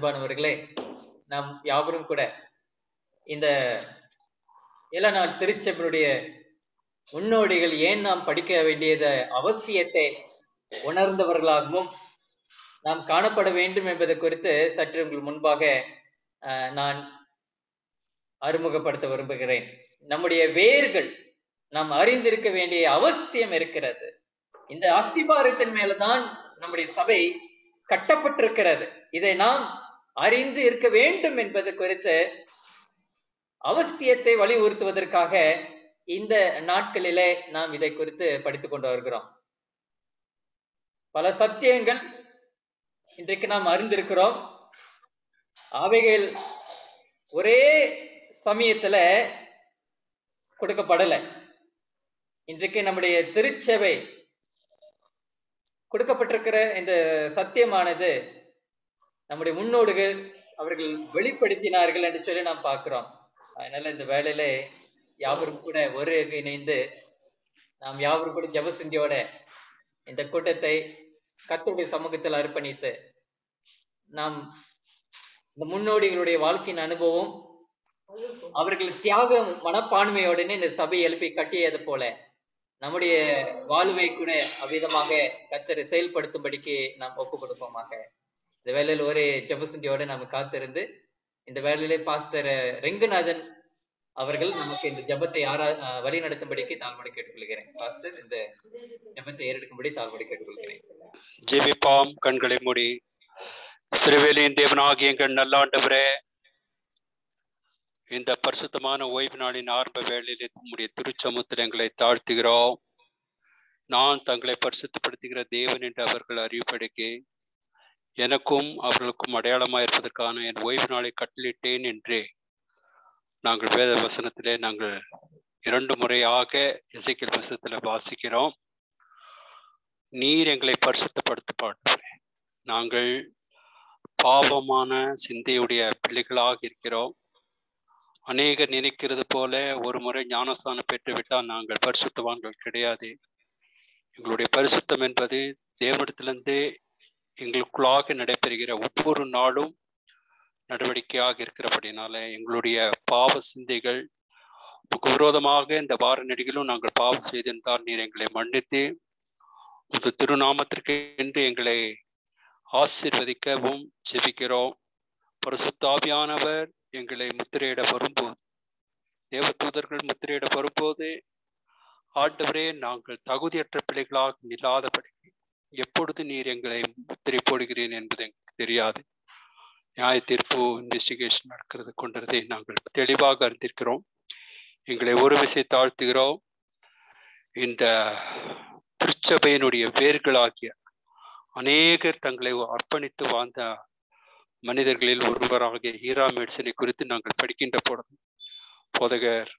அன்பானவர்களே நாம் யாவரும் கூட இந்த ஏழு நாள் திருச்சபையுடைய முன்னோடிகள் ஏன் நாம் படிக்க வேண்டியத அவசியத்தை உணர்ந்தவர்களாகவும் நாம் காணப்பட வேண்டும் என்பது குறித்து சற்று உங்கள் முன்பாக அஹ், நான் அறிமுகப்படுத்த விரும்புகிறேன் நம்முடைய வேர்கள் நாம் அறிந்திருக்க வேண்டிய அவசியம் இருக்கிறது இந்த அஸ்திபாரத்தின் மேலதான் நம்முடைய சபை கட்டப்பட்டிருக்கிறது இதை நாம் அறிந்து இருக்க வேண்டும் என்பது குறித்து அவசியத்தை வலியுறுத்துவதற்காக இந்த நாட்களிலே நாம் இதை குறித்து படித்துக் கொண்டு வருகிறோம் பல சத்தியங்கள் இன்றைக்கு நாம் அறிந்திருக்கிறோம் அவைகள் ஒரே சமயத்துல கொடுக்கப்படலை இன்றைக்கு நம்முடைய திருச்சபை கொடுக்கப்பட்டிருக்கிற இந்த சத்தியமானது நம்முடைய முன்னோடுகள் அவர்கள் வெளிப்படுத்தினார்கள் என்று சொல்லி நாம் பார்க்கிறோம் அதனால இந்த வேலையில யாவரும் கூட ஒரு இணைந்து நாம் யாவரும் கூட ஜபசிந்தியோட இந்த கூட்டத்தை கர்த்தருடைய சமூகத்தில் அர்ப்பணித்து நாம் இந்த முன்னோடிகளுடைய வாழ்க்கையின் அனுபவம் அவர்கள் தியாக மனப்பான்மையோடனே இந்த சபையை எழுப்பி கட்டியது போல நம்முடைய வாழ்வை கூட அவ்விதமாக கத்தர் செயல்படுத்தும்படிக்கு நாம் ஒப்பு கொடுப்போமாக இந்த வேலையில் ஒரு ஜபசுந்தியோட நாம் காத்திருந்து இந்த வேலையிலே பாஸ்தர் ரெங்கநாதன் அவர்கள் நமக்கு இந்த ஜபத்தை ஆரா அஹ் வழி நடத்தும்படிக்கு தாழ்மடை கேட்டுக்கொள்கிறேன் பாஸ்தர் இந்த ஜபத்தை ஏறெடுக்கும்படி தாழ்மடை கேட்டுக்கொள்கிறேன் ஜெபிப்பாம் கண்களை மூடி சிறுவேலியின் தேவனாகிய எங்கள் நல்லாண்டவரே இந்த பரிசுத்தமான ஓய்வு நாளின் ஆரம்ப வேளையில் உம்முடைய திருச்சமுத்தில் எங்களை தாழ்த்துகிறோம் நான் தங்களை பரிசுத்தப்படுத்துகிற தேவன் என்று அவர்கள் அறிவுப்படுக்கி எனக்கும் அவர்களுக்கும் அடையாளமாக இருப்பதற்கான என் ஓய்வு நாளை கட்டளிட்டேன் என்று நாங்கள் வேத வசனத்திலே நாங்கள் இரண்டு முறையாக இசைக்கல் புஸ்தகத்தில் வாசிக்கிறோம் நீர் எங்களை பரிசுத்தப்படுத்த பாடுகிறேன் நாங்கள் பாவமான சிந்தையுடைய பிள்ளைகளாக இருக்கிறோம் அநேகர் நினைக்கிறது போல ஒரு முறை ஞானஸ்தானம் பெற்றுவிட்டால் நாங்கள் பரிசுத்தவான்கள் கிடையாது எங்களுடைய பரிசுத்தம் என்பது தேவனிடத்திலிருந்து எங்களுக்குள்ளாக நடைபெறுகிற ஒவ்வொரு நாளும் நடவடிக்கையாக இருக்கிறபடினால எங்களுடைய பாவ சிந்தைகள் உமக்கு விரோதமாக இந்த வார நெடுகிலும் நாங்கள் பாவம் செய்திருந்தால் நீர் எங்களை மன்னித்து உது திருநாமத்திற்கு என்று எங்களை ஆசீர்வதிக்கவும் ஜெபிக்கிறோம் பரிசுத்தாவியானவர் எங்களை முத்திரையிட வரும்போது தேவ தூதர்கள் முத்திரையிட வரும்போது ஆண்டவரே நாங்கள் தகுதியற்ற பிள்ளைகளாக நில்லாதபடி எப்பொழுது நீர் எங்களை முத்திரை போடுகிறேன் என்பது எங்களுக்கு தெரியாது நியாய தீர்ப்பு இன்வெஸ்டிகேஷன் நடக்கிறது கொண்டதை நாங்கள் தெளிவாக அறிந்திருக்கிறோம் எங்களை ஒரு விசை தாழ்த்துகிறோம் இந்த திருச்சபையினுடைய வேர்களாகிய அநேகர் தங்களை அர்ப்பணித்து வாழ்ந்த மனிதர்களில் ஒருவராகிய ஹீரா மெட்சனை குறித்து நாங்கள் படிக்கின்ற பொழுது போதகர்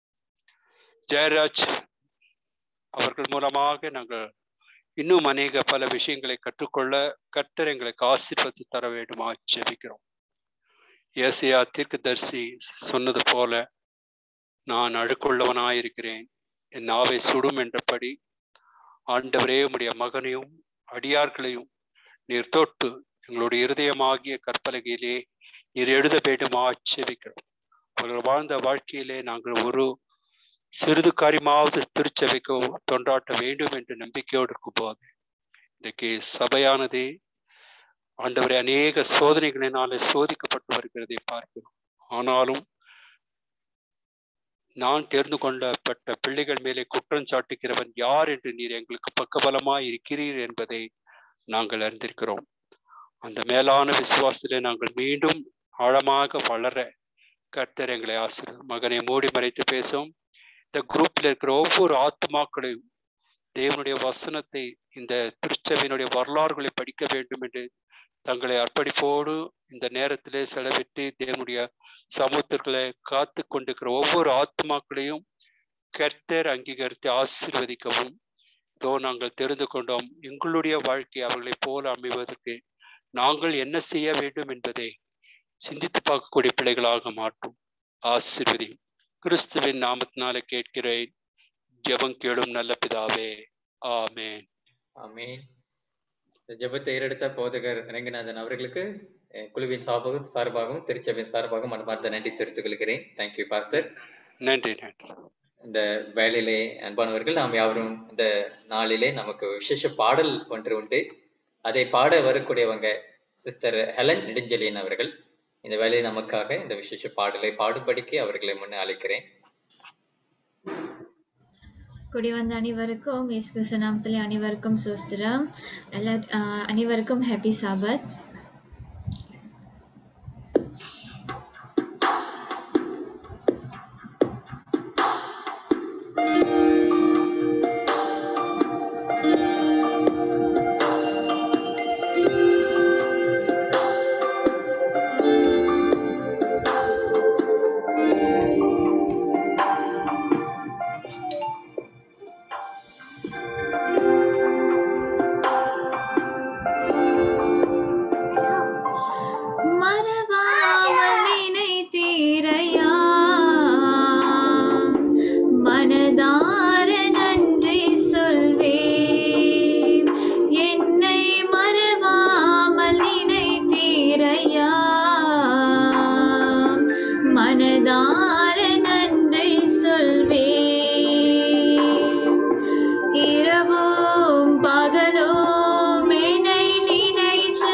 ஜெயராஜ் அவர்கள் மூலமாக நாங்கள் இன்னும் அநேக பல விஷயங்களை கற்றுக்கொள்ள கர்த்தர் எங்களுக்கு ஆசீர்வதி தர வேண்டுமா ஜெபிக்கிறோம் ஏசியா தீர்க்கதரிசி சொன்னது போல நான் அழுக்குள்ளவனாயிருக்கிறேன் என் நாவை சுடும் என்றபடி ஆண்டவரே உம்முடைய மகனையும் அடியார்களையும் நீர் தொட்டு எங்களுடைய இருதயமாகிய கற்பலகையிலே நீர் எழுத வேண்டுமா செபிக்கிறோம் அவர்கள் வாழ்ந்த வாழ்க்கையிலே நாங்கள் ஒரு சிறிது காரியமாவது திருச்சபைக்கு தொண்டாட்ட வேண்டும் என்று நம்பிக்கையோடு இருக்கும்போது இன்றைக்கு சபையானது ஆண்டவரை அநேக சோதனைகளினாலே சோதிக்கப்பட்டு வருகிறதை பார்க்கிறோம் ஆனாலும் நான் தேர்ந்து கொள்ளப்பட்ட பிள்ளைகள் மேலே குற்றம் சாட்டுகிறவன் யார் என்று நீர் எங்களுக்கு பக்கபலமாய் இருக்கிறீர் என்பதை நாங்கள் அறிந்திருக்கிறோம் அந்த மேலான விசுவாசத்திலே நாங்கள் மீண்டும் ஆழமாக வளர கர்த்தர் எங்களை ஆசிரியர் மகனை மூடி மறைத்து பேசும் இந்த குரூப்ல இருக்கிற ஒவ்வொரு ஆத்மாக்களையும் தேவனுடைய வசனத்தை இந்த திருச்சபையினுடைய வரலாறுகளை படிக்க வேண்டும் என்று தங்களை அர்ப்பணிப்போடு இந்த நேரத்திலே செலவிட்டு தேவனுடைய சமூகத்திற்களை காத்து கொண்டிருக்கிற ஒவ்வொரு ஆத்மாக்களையும் கர்த்தர் அங்கீகரித்து ஆசீர்வதிக்கவும் இதோ நாங்கள் தெரிந்து கொண்டோம் எங்களுடைய வாழ்க்கை அவர்களைப் போல அமைவதற்கு நாங்கள் என்ன செய்ய வேண்டும் என்பதை சிந்தித்து பார்க்கக்கூடிய பிள்ளைகளாக மாற்றும் ஆசீர்வதி கிறிஸ்துவின் நாமத்தினால கேட்கிறேன் ஜெபம் கேளும் நல்ல பிதாவே ஆமேன் ஆமென் இந்த ஜெபத்தை ஏறெடுத்த போதகர் ரங்கநாதன் அவர்களுக்கு அஹ் குழுவின் சார்பாகவும் சார்பாகவும் திருச்சபையின் சார்பாகவும் மனமார்ந்த நன்றி தெரிவித்துக் கொள்கிறேன் தேங்க்யூ பாஸ்டர் நன்றி நன்றி இந்த வேலையிலே அன்பானவர்கள் நாம் யாவரும் இந்த நாளிலே நமக்கு விசேஷ பாடல் ஒன்று உண்டு அதை பாட வரக்கூடியவங்க சிஸ்டர் ஹெலன் நெடுஞ்செலியன் அவர்கள் இந்த வேலையை நமக்காக இந்த விசேஷ பாடலை பாடுபடிக்கு அவர்களை முன்னே அழைக்கிறேன் கூடி வந்த அனைவருக்கும் இயேசு கிறிஸ்து நாமத்திலே அனைவருக்கும் சோஸ்திரம் எல்லா ஆஹ் அனைவருக்கும் ஹாப்பி சாபத் மறவாமல் நினைத்தீரையா மனதார நன்றி சொல்வேன் என்னை மறவாமல் நினைத்தீரையா மனதார நன்றி சொல்வேன் இரவும் பகலும் என்னை நினைத்து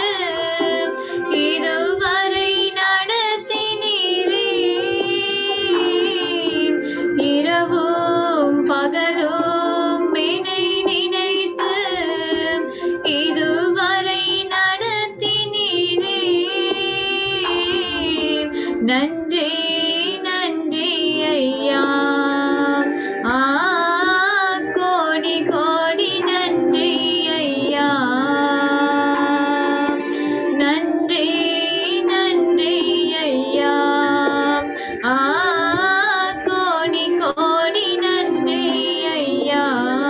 இதுவரை நடத்தினீரே இரவும் பகலும் என்னை நினைத்து இதுவரை நடத்தினீரே நன்றி நன்றி ஐயா ஆ கோடி கோடி நன்றி ஐயா நன்றி நன்றி ஐயா ஆ கோடி கோடி நன்றி ஐயா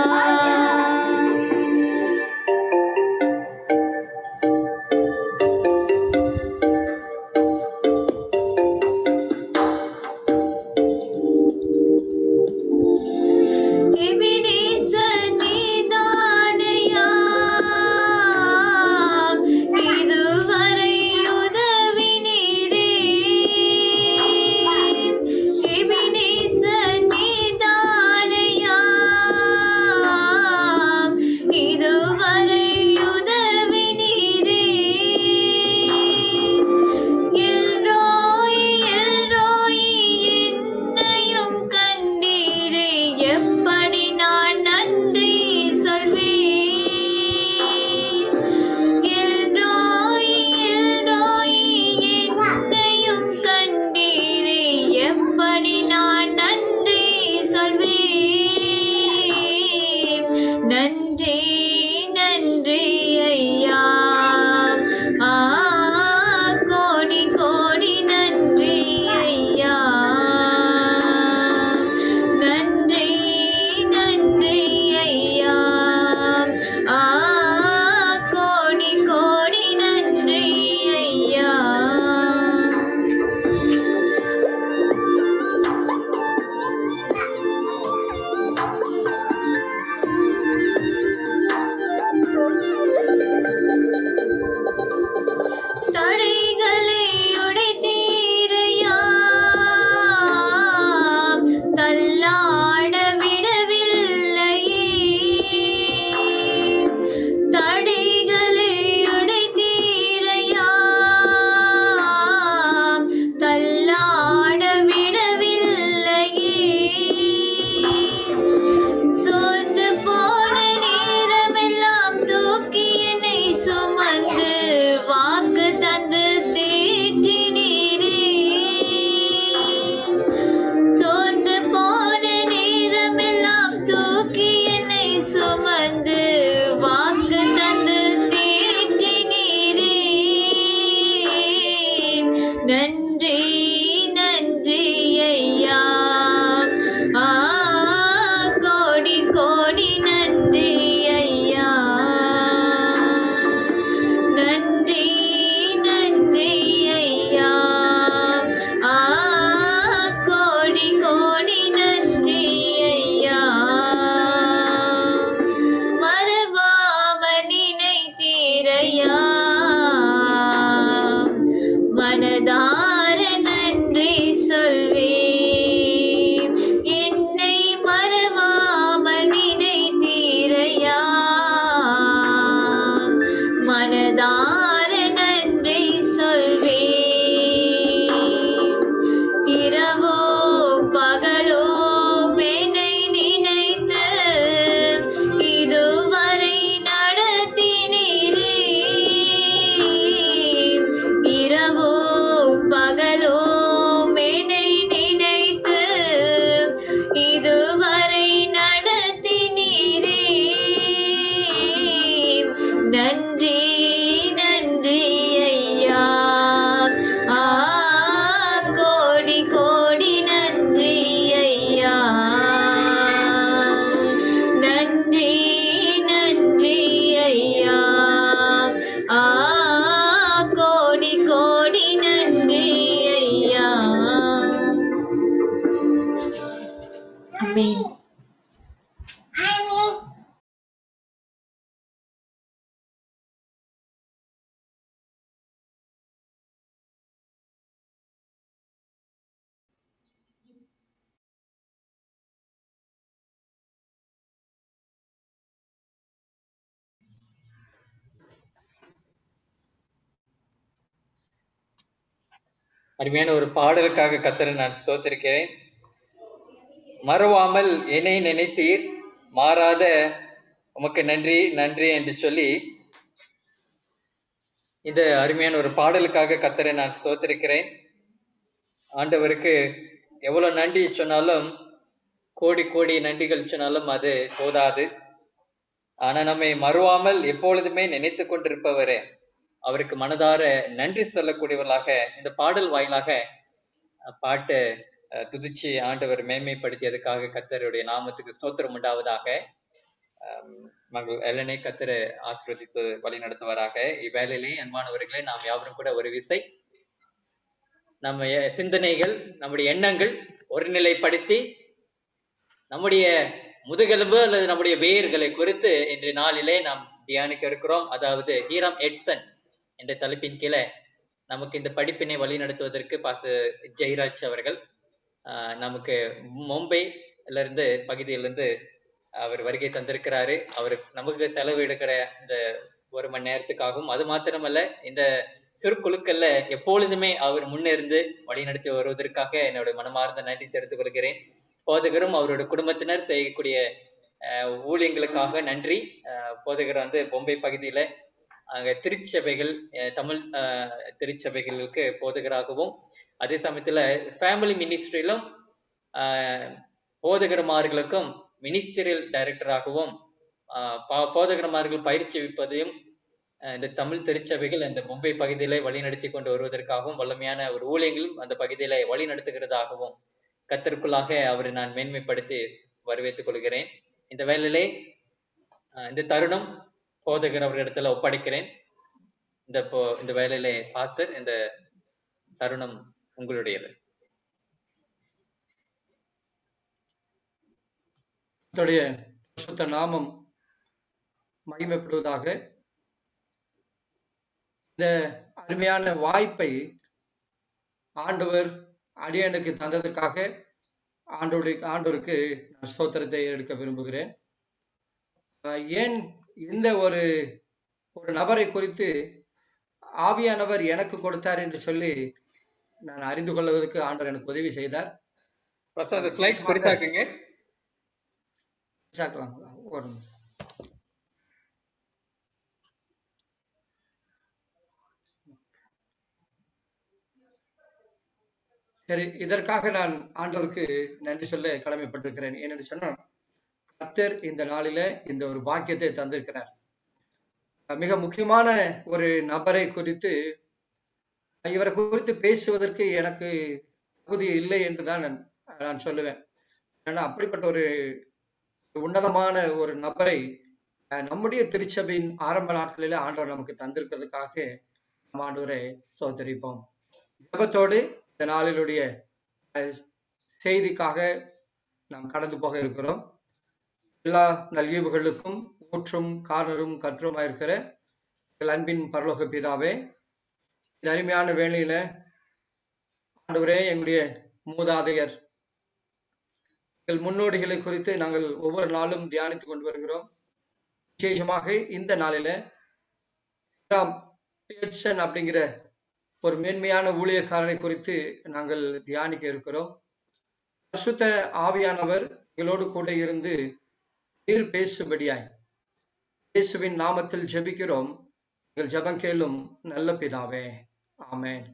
எபினேசர் நீதானையா இதுவரை உதவினீரே எபினேசர் நீதானையா இதுவரை உதவினீரே எல்ரோய் எல்ரோய் என்னையும் கண்டீரே எப்படி நான் நன்றி சொல்வேன் எல்ரோய் எல்ரோய் என்னையும் கண்டீரே எப்படி நான் நன்றி சொல்வேன் நன்றி நன்றி ஐயா ஆ கோடி கோடி நன்றி ஐயா நன்றி நன்றி ஐயா ஆ கோடி கோடி நன்றி ஐயா தடைகளை உடைத்தீரையா தள்ளாட விடவில்லையே தடைகளை உடைத்தீரையா தள்ளாட விடவில்லையே சோர்ந்து போன நேரமெல்லாம் தூக்கி என்னை சுமந்து வாக்கு தந்து தேற்றினீரே சோர்ந்து போன நேரமெல்லாம் தூக்கி என்னை சுமந்து வாக்கு தந்து தேற்றினீரே நன்றி நன்றி ஐயா ஆ கோடி கோடி நன்றி ஐயா நன்றி நன்றி ஐயா ஆ கோடி கோடி நன்றி ஐயா மறவாம நினைத்தீரையா மனதார நன்றி சொல்வேன் என்னை மறவாமல் நினைத்தீரையா மனதார நன்றி சொல்வேன் இரவோ பகலோ என்னை நினைத்து இதுவரை நடத்தினீரே இரவோ பகலோ என்னை நினைத்து இதுவரை நடத்தினீரே நன்றி நன்றி ஐயா ஆ கோடி கோடி நன்றி ஐயா நன்றி நன்றி ஐயா ஆ கோடி கோடி நன்றி ஐயா ஆமென் அருமையான ஒரு பாடலுக்காக கத்தரை நான் ஸ்தோத்திருக்கிறேன் மறவாமல் என்னை நினைத்தீர் மாறாத உமக்கு நன்றி நன்றி என்று சொல்லி இந்த அருமையான ஒரு பாடலுக்காக கத்தரை நான் ஸ்தோத்திருக்கிறேன் ஆண்டவருக்கு எவ்வளவு நன்றி சொன்னாலும் கோடி கோடி நன்றிகள் சொன்னாலும் அது போதாது ஆனா நம்மை மறுவாமல் எப்பொழுதுமே நினைத்து கொண்டிருப்பவரே அவருக்கு மனதார நன்றி சொல்லக்கூடியவர்களாக இந்த பாடல் வாயிலாக அஹ், பாட்டை அஹ், துதிச்சு ஆண்டவர் மேன்மைப்படுத்தியதுக்காக கத்தருடைய நாமத்துக்கு ஸ்தோத்திரம் உண்டாவதாக ஆம், மகள் எல்லனை கத்தரை ஆசிர்வதித்து வழி நடத்துவாராக இவ்வேளையிலே அன்பானவர்களே நாம் யாவரும் கூட ஒரு விசை நம்ம எ- சிந்தனைகள் நம்முடைய எண்ணங்கள் ஒருநிலைப்படுத்தி நம்முடைய முதுகெலும்பு அல்லது நம்முடைய வேர்களை குறித்து இன்றைய நாளிலே நாம் தியானிக்க இருக்கிறோம் அதாவது ஹீரம் எட்சன் என்ற தலைப்பின் கீழே நமக்கு இந்த படிப்பினை வழி நடத்துவதற்கு பாச ஜெயராஜ் அவர்கள் ஆஹ், நமக்கு மும்பைல இருந்து பகுதியிலிருந்து அவர் வருகை தந்திருக்கிறாரு அவர் நமக்கு செலவிடுகிற இந்த ஒரு மணி நேரத்துக்காகவும் அது மாத்திரமல்ல இந்த சிறு குழுக்கள்ல எப்பொழுதுமே அவர் முன்னிருந்து வழி நடத்தி வருவதற்காக என்னோட மனமார்ந்த நன்றி தெரிவித்துக் கொள்கிறேன் போதகரும் அவரோட குடும்பத்தினர் செய்யக்கூடிய அஹ், ஊழியங்களுக்காக நன்றி அஹ், போதகர் வந்து பொம்பை பகுதியில அங்க திருச்சபைகள் அஹ், தமிழ் அஹ், திருச்சபைகளுக்கு போதகராகவும் அதே சமயத்துல ஃபேமிலி மினிஸ்ட்ரியிலும் போதகர்மார்களுக்கும் மினிஸ்டரியல் டைரக்டராகவும் ஆஹ் பா- போதகர்மார்கள் பயிற்சிவிப்பதையும் அஹ் இந்த தமிழ் திருச்சபைகள் அந்த மும்பை பகுதியிலே வழிநடத்தி கொண்டு வருவதற்காகவும் வல்லமையான ஒரு ஊழியங்களும் அந்த பகுதியிலே வழி நடத்துகிறதாகவும் கத்தருக்குள்ளாக அவரை நான் மேன்மைப்படுத்தி வரவேற்றுக் கொள்கிறேன் இந்த வேளையிலே அஹ் இந்த தருணம் போதகர் அவர்களிடத்துல ஒப்படைக்கிறேன் இந்த போ- இந்த வேலையிலே பாஸ்டர் இந்த தருணம் உங்களுடையது கர்த்தருடைய சுத்த நாமம் மகிமைப்படுவதாக இந்த அருமையான வாய்ப்பை ஆண்டவர் அடியனுக்கு தந்ததற்காக ஆண்டோடைய ஆண்டவருக்கு நான் ஸ்தோத்திரத்தை எடுக்க விரும்புகிறேன் ஆஹ் ஏன் இந்த ஒரு ஒரு நபரை குறித்து ஆவியானவர் எனக்கு கொடுத்தார் என்று சொல்லி நான் அறிந்து கொள்வதற்கு ஆண்டவர் எனக்கு உதவி செய்தார் ஃபர்ஸ்ட் அந்த ஸ்லைட் பெருசாக்குங்க சாக்கலாம் ஒரு நிமிஷம். சரி இதற்காக நான் ஆண்டவருக்கு நன்றி சொல்ல கடமைப்பட்டிருக்கிறேன் ஏனென்று சொன்னால் கர்த்தர் இந்த நாளில இந்த ஒரு பாக்கியத்தை தந்திருக்கிறார் மிக முக்கியமான ஒரு நபரை குறித்து இவரை குறித்து பேசுவதற்கு எனக்கு தகுதி இல்லை என்றுதான் நான் நான் சொல்லுவேன் ஏன்னா அப்படிப்பட்ட ஒரு உன்னதமான ஒரு நபரை அஹ், நம்முடைய திருச்சபையின் ஆரம்ப நாட்களில ஆண்டவர் நமக்கு தந்திருக்கிறதுக்காக நம்ம ஆண்டவரை சோதரிப்போம் ஜெபத்தோடு இந்த நாளிலுடைய அஹ், செய்திக்காக நாம் கடந்து போக இருக்கிறோம் எல்லா நல்ஈவுகளுக்கும் ஊற்றும் காரணரும் கற்றுமா இருக்கிற எங்கள் அன்பின் பரலோக பிதாவே இந்த அருமையான வேளையில ஆண்டவரே எங்களுடைய மூதாதையர் எங்கள் முன்னோடிகளை குறித்து நாங்கள் ஒவ்வொரு நாளும் தியானித்துக் கொண்டு வருகிறோம் விசேஷமாக இந்த நாளில ராம் எட்சன் அப்படிங்கிற ஒரு மேன்மையான ஊழியக்காரனை குறித்து நாங்கள் தியானிக்க இருக்கிறோம் பரிசுத்த ஆவியானவர் எங்களோடு கூட இருந்து நீர் பேசும்படியாய் இயேசுவின் நாமத்தில் ஜெபிக்கிறோம் எங்கள் ஜெபம் கேளும் நல்ல பிதாவே ஆமென்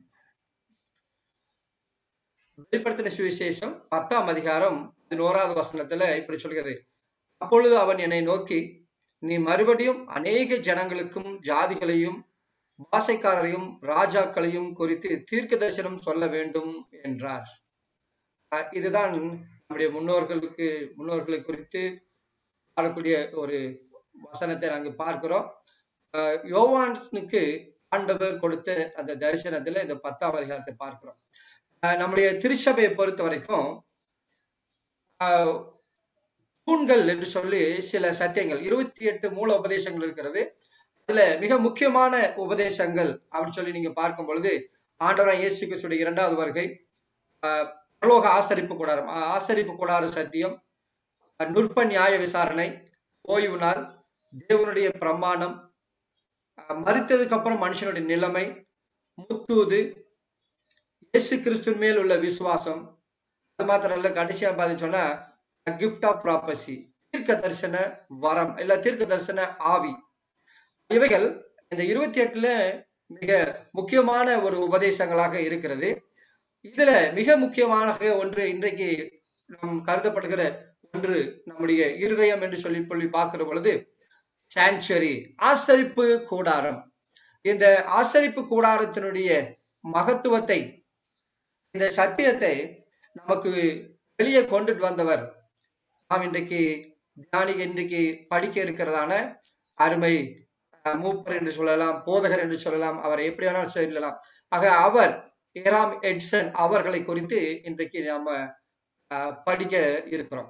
வெளிப்படுத்தின சுவிசேஷம் பத்தாம் அதிகாரம் பதினோராவது வசனத்துல இப்படி சொல்கிறது அப்பொழுது அவன் என்னை நோக்கி நீ மறுபடியும் அநேக ஜனங்களுக்கும் ஜாதிகளையும் பாசைக்காரரையும் ராஜாக்களையும் குறித்து தீர்க்க தரிசனம் சொல்ல வேண்டும் என்றார் அஹ் இதுதான் நம்முடைய முன்னோர்களுக்கு முன்னோர்களை குறித்து பாடக்கூடிய ஒரு வசனத்தை நாங்கள் பார்க்கிறோம் அஹ் யோவானுக்கு ஆண்டவர் கொடுத்த அந்த தரிசனத்துல இந்த பத்தாம் அதிகாரத்தை பார்க்கிறோம் அஹ் நம்முடைய திருச்சபையை பொறுத்த வரைக்கும் ஆஹ் தூண்கள் என்று சொல்லி சில சத்தியங்கள் இருபத்தி எட்டு மூல உபதேசங்கள் இருக்கிறது அதுல மிக முக்கியமான உபதேசங்கள் அப்படின்னு சொல்லி நீங்க பார்க்கும் பொழுது ஆண்டவராய் இயேசு கிறிஸ்துடைய இரண்டாவது வருகை ஆஹ் பரலோக ஆசரிப்பு கூடாரம் ஆஹ் ஆசரிப்பு கூடார சத்தியம் ஆஹ் நுட்ப நியாய விசாரணை ஓய்வு நாள் தேவனுடைய பிரமாணம் ஆஹ் மரித்ததுக்கு அப்புறம் மனுஷனுடைய நிலைமை முத்தூது இயேசு கிறிஸ்துவின் மேல் உள்ள விசுவாசம் அது மாத்திரம் இல்ல கடைசியா பாத்தீங்கன்னு சொன்னா கிஃப்ட் ஆஃப் ப்ராப்பர்சி தீர்க்க தரிசன வரம் இல்ல தீர்க்க தரிசன ஆவி இவைகள் இந்த இருபத்தி எட்டுல மிக முக்கியமான ஒரு உபதேசங்களாக இருக்கிறது இதுல மிக முக்கியமான ஒன்று இன்றைக்கு நம் கருதப்படுகிற ஒன்று நம்முடைய இருதயம் என்று சொல்லி சொல்லி பார்க்கிற பொழுது சாங்சுவரி ஆசரிப்பு கூடாரம் இந்த ஆசரிப்பு கூடாரத்தினுடைய மகத்துவத்தை இந்த சத்தியத்தை நமக்கு வெளியே கொண்டுட்டு வந்தவர் நாம் இன்றைக்கு தியானி இன்றைக்கு படிக்க இருக்கிறதான அருமை அஹ், மூப்பர் என்று சொல்லலாம் போதகர் என்று சொல்லலாம் அவரை எப்படி வேணாலும் சொல்லலாம் ஆக அவர் ஏராம் எட்சன் அவர்களை குறித்து இன்றைக்கு நாம அஹ், படிக்க இருக்கிறோம்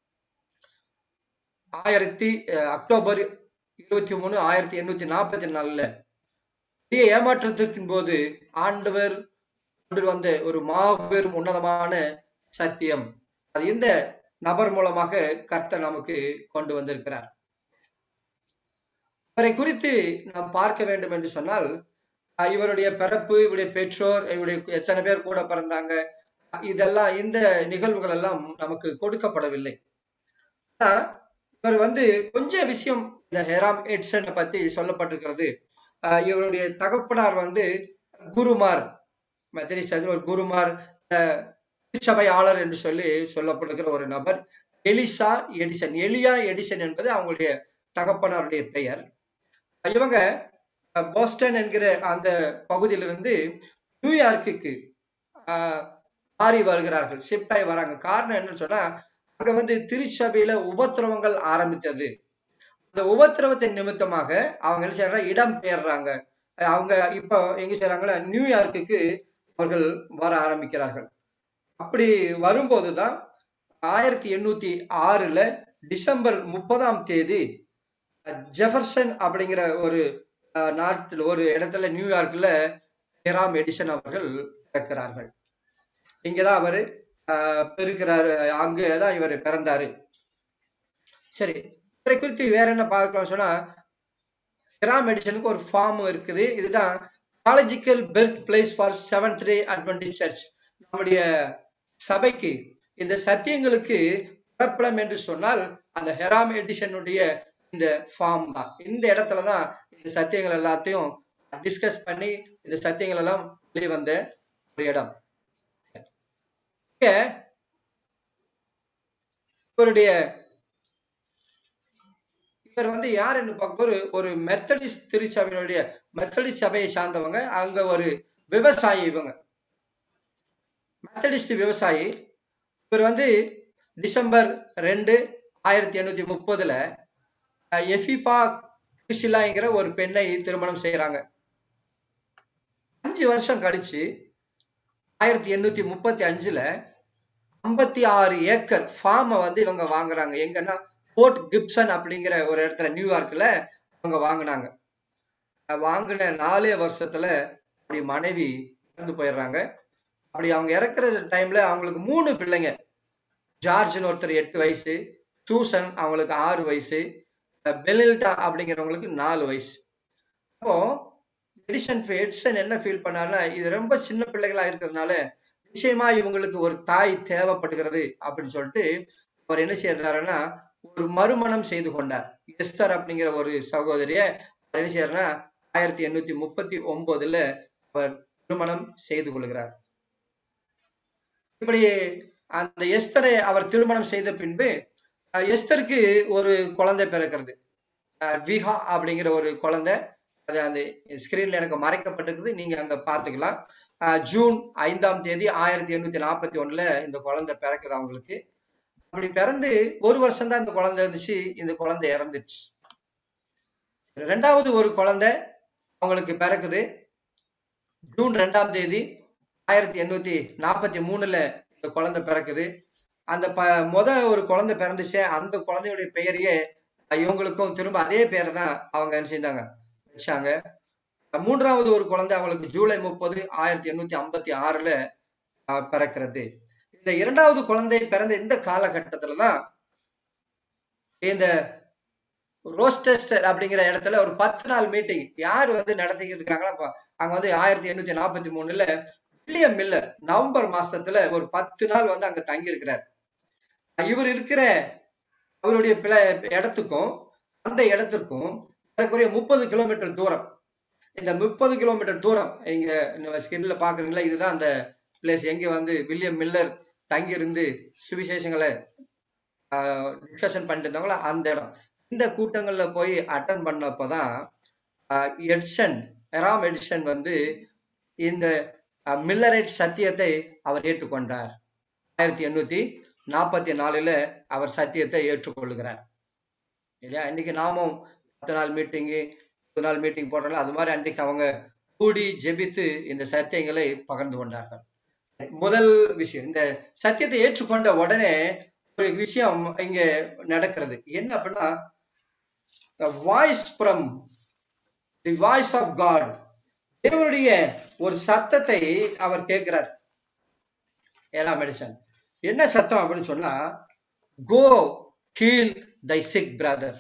ஆயிரத்தி அஹ், அக்டோபர் இருபத்தி மூணு ஆயிரத்தி எண்ணூத்தி நாற்பத்தி நாலுல பெரிய ஏமாற்றத்திற்கின் போது ஆண்டவர் கொண்டு வந்த ஒரு மாபெரும் உன்னதமான சத்தியம் அது இந்த நபர் மூலமாக கர்த்தர் நமக்கு கொண்டு வந்திருக்கிறார் இவரை குறித்து நாம் பார்க்க வேண்டும் என்று சொன்னால் அஹ் இவருடைய பிறப்பு இவருடைய பெற்றோர் இவருடைய எத்தனை பேர் கூட பிறந்தாங்க இதெல்லாம் இந்த நிகழ்வுகள் எல்லாம் நமக்கு கொடுக்கப்படவில்லை ஆனா, இவர் வந்து கொஞ்சம் விஷயம் இந்த ஹெராம் எட்சனை பத்தி சொல்லப்பட்டிருக்கிறது அஹ் இவருடைய தகப்பனார் வந்து குருமார் மெத்தடிஸ்ட் சர்ச்சில் ஒரு குருமார் அஹ், திருச்சபையாளர் என்று சொல்லி சொல்லப்படுகிற ஒரு நபர் எலிசா எடிசன் எலியா எடிசன் என்பது அவங்களுடைய தகப்பனாருடைய பெயர் இவங்க அஹ், போஸ்டன் என்கிற அந்த பகுதியிலிருந்து நியூயார்க்குக்கு ஆஹ், மாறி வருகிறார்கள் ஷிஃப்ட் ஆகி வராங்க காரணம் என்னன்னு சொன்னா அங்க வந்து திருச்சபையில உபத்திரவங்கள் ஆரம்பித்தது அந்த உபத்திரவத்தின் நிமித்தமாக அவங்க என்ன செய்யறாங்க இடம் பெயர்றாங்க அவங்க இப்போ எங்க செய்யறாங்கன்னா நியூயார்க்குக்கு அவர்கள் வர ஆரம்பிக்கிறார்கள் அப்படி வரும்போதுதான் ஆயிரத்தி எண்ணூத்தி ஆறுல டிசம்பர் முப்பதாம் தேதி ஜெஃபர்சன் அப்படிங்கிற ஒரு அஹ், நாட்டில் ஒரு இடத்துல நியூயார்க்ல ஹெராம் எடிசன் அவர்கள் பிறக்கிறார்கள் இங்கதான் அவரு ஆஹ், பெருக்கிறாரு அங்கதான் இவர் பிறந்தாரு சரி இவரை குறித்து வேற என்ன பார்க்கலாம் சொன்னா ஹெராம் எடிசனுக்கு ஒரு ஃபார்ம் இருக்குது இதுதான் theological birth place for seventh day Adventist church நம்முடைய சபைக்கு இந்த சத்தியங்களுக்கு பிறப்பிடம் என்று சொன்னால் அந்த ஹெராம் எடிஷனுடைய இந்த ஃபார்ம் தான் இந்த இடத்துல தான் இந்த சத்தியங்கள் எல்லாத்தையும் டிஸ்கஸ் பண்ணி இந்த சத்தியங்கள் எல்லாம் வெளியே வந்த ஒரு இடம் இங்க இவருடைய இவர் வந்து யார் என்று பார்க்க ஒரு ஒரு மெத்தடிஸ்ட் திருச்சபையினுடைய மெத்தடிஸ்ட் சபையை சார்ந்தவங்க அங்க ஒரு விவசாயி இவங்க மெத்தடிஸ்ட் விவசாயி இவர் வந்து டிசம்பர் ரெண்டு ஆயிரத்தி எண்ணூத்தி முப்பதுல அஹ், எஃபிபா கிறிசிலாங்கிற ஒரு பெண்ணை திருமணம் செய்யறாங்க அஞ்சு வருஷம் கழிச்சு ஆயிரத்தி எண்ணூத்தி முப்பத்தி அஞ்சுல ஐம்பத்தி ஆறு ஏக்கர் ஃபார்மை வந்து இவங்க வாங்குறாங்க எங்கன்னா போர்ட் கிப்சன் அப்படிங்கிற ஒரு இடத்துல நியூயார்க்ல அவங்க வாங்கினாங்க வாங்கின நாலே வருஷத்துல அப்படி மனைவி இறந்து போயிடுறாங்க அப்படி அவங்க இறக்குற டைம்ல அவங்களுக்கு மூணு பிள்ளைங்க ஜார்ஜ்னு ஒருத்தர் எட்டு வயசு சூசன் அவங்களுக்கு ஆறு வயசு பெலில்டா அப்படிங்கிறவங்களுக்கு நாலு வயசு அப்போ எடிசன் எடிசன் என்ன ஃபீல் பண்ணாருன்னா இது ரொம்ப சின்ன பிள்ளைகளா இருக்கிறதுனால நிச்சயமா இவங்களுக்கு ஒரு தாய் தேவைப்படுகிறது அப்படின்னு சொல்லிட்டு அவர் என்ன செய்யறாருன்னா ஒரு மறுமணம் செய்து கொண்டார் எஸ்தர் அப்படிங்கிற ஒரு சகோதரிய அவர் என்ன செய்யறாருன்னா ஆயிரத்தி எண்ணூத்தி முப்பத்தி ஒன்பதுல அவர் திருமணம் செய்து கொள்கிறார் இப்படி அந்த எஸ்தரை அவர் திருமணம் செய்த பின்பு அஹ், எஸ்தருக்கு ஒரு குழந்தை பிறக்கிறது அஹ், விஹா அப்படிங்கிற ஒரு குழந்தை அது அந்த ஸ்கிரீன்ல எனக்கு மறைக்கப்பட்டிருக்குது நீங்க அங்க பாத்துக்கலாம் அஹ், ஜூன் ஐந்தாம் தேதி ஆயிரத்தி எண்ணூத்தி நாற்பத்தி ஒண்ணுல இந்த குழந்தை பிறக்குது அவங்களுக்கு அப்படி பிறந்து ஒரு வருஷம் தான் இந்த குழந்தை இருந்துச்சு இந்த குழந்தை இறந்துச்சு ரெண்டாவது ஒரு குழந்தை அவங்களுக்கு பிறக்குது ஜூன் ரெண்டாம் தேதி ஆயிரத்தி எண்ணூத்தி நாற்பத்தி மூணுல இந்த குழந்தை பிறக்குது அந்த ப முத ஒரு குழந்தை பிறந்துச்சே அந்த குழந்தையுடைய பெயரையே இவங்களுக்கும் திரும்ப அதே பேரை தான் அவங்க என்ன செஞ்சாங்க வச்சாங்க மூன்றாவது ஒரு குழந்தை அவங்களுக்கு ஜூலை முப்பது ஆயிரத்தி எண்ணூத்தி ஐம்பத்தி ஆறுல அஹ், பிறக்கிறது இந்த இரண்டாவது குழந்தை பிறந்த இந்த காலகட்டத்துல தான் இந்த ரோஸ்டெஸ்டர் அப்படிங்கிற இடத்துல ஒரு பத்து நாள் மீட்டிங் யார் வந்து நடத்திக்கிட்டு இருக்காங்கன்னா அப்ப அங்க வந்து ஆயிரத்தி எண்ணூத்தி நாற்பத்தி மூணுல வில்லியம் மில்லர் நவம்பர் மாசத்துல ஒரு பத்து நாள் வந்து அங்க தங்கி இருக்கிறார் இவர் இருக்கிற அவருடைய பிள இடத்துக்கும் அந்த இடத்திற்கும் ஏறக்குறைய முப்பது கிலோமீட்டர் தூரம் இந்த முப்பது கிலோமீட்டர் தூரம் நீங்க ஸ்கிரீன்ல பாக்குறீங்களா இதுதான் அந்த பிளேஸ் எங்க வந்து வில்லியம் மில்லர் தங்கி இருந்து சுவிசேஷங்களை டிஸ்கஷன் பண்ணிட்டு இருந்தாங்களோ அந்த இடம் இந்த கூட்டங்கள்ல போய் அட்டன் பண்ணப்பதான் ஆஹ், எட்சன் எராம் எடிசன் வந்து இந்த அஹ், மில்லரைட் சத்தியத்தை அவர் ஏற்றுக்கொண்டார் ஆயிரத்தி எண்ணூத்தி நாற்பத்தி நாலுல அவர் சத்தியத்தை ஏற்றுக்கொள்கிறார் இல்லையா இன்னைக்கு நாமும் பத்து நாள் மீட்டிங்கு பத்து நாள் மீட்டிங் போடுறோம்ல அது மாதிரி அன்றைக்கு அவங்க கூடி ஜெபித்து இந்த சத்தியங்களை பகிர்ந்து கொண்டார்கள் முதல் விஷயம் இந்த சத்தியத்தை ஏற்றுக்கொண்ட உடனே ஒரு விஷயம் இங்க நடக்கிறது என்ன அப்படின்னா voice from the voice of God தேவனுடைய ஒரு சத்தத்தை அவர் கேட்கிறார் ஏழாம் எடிஷன் என்ன சத்தம் அப்படின்னு சொன்னா go heal thy sick brother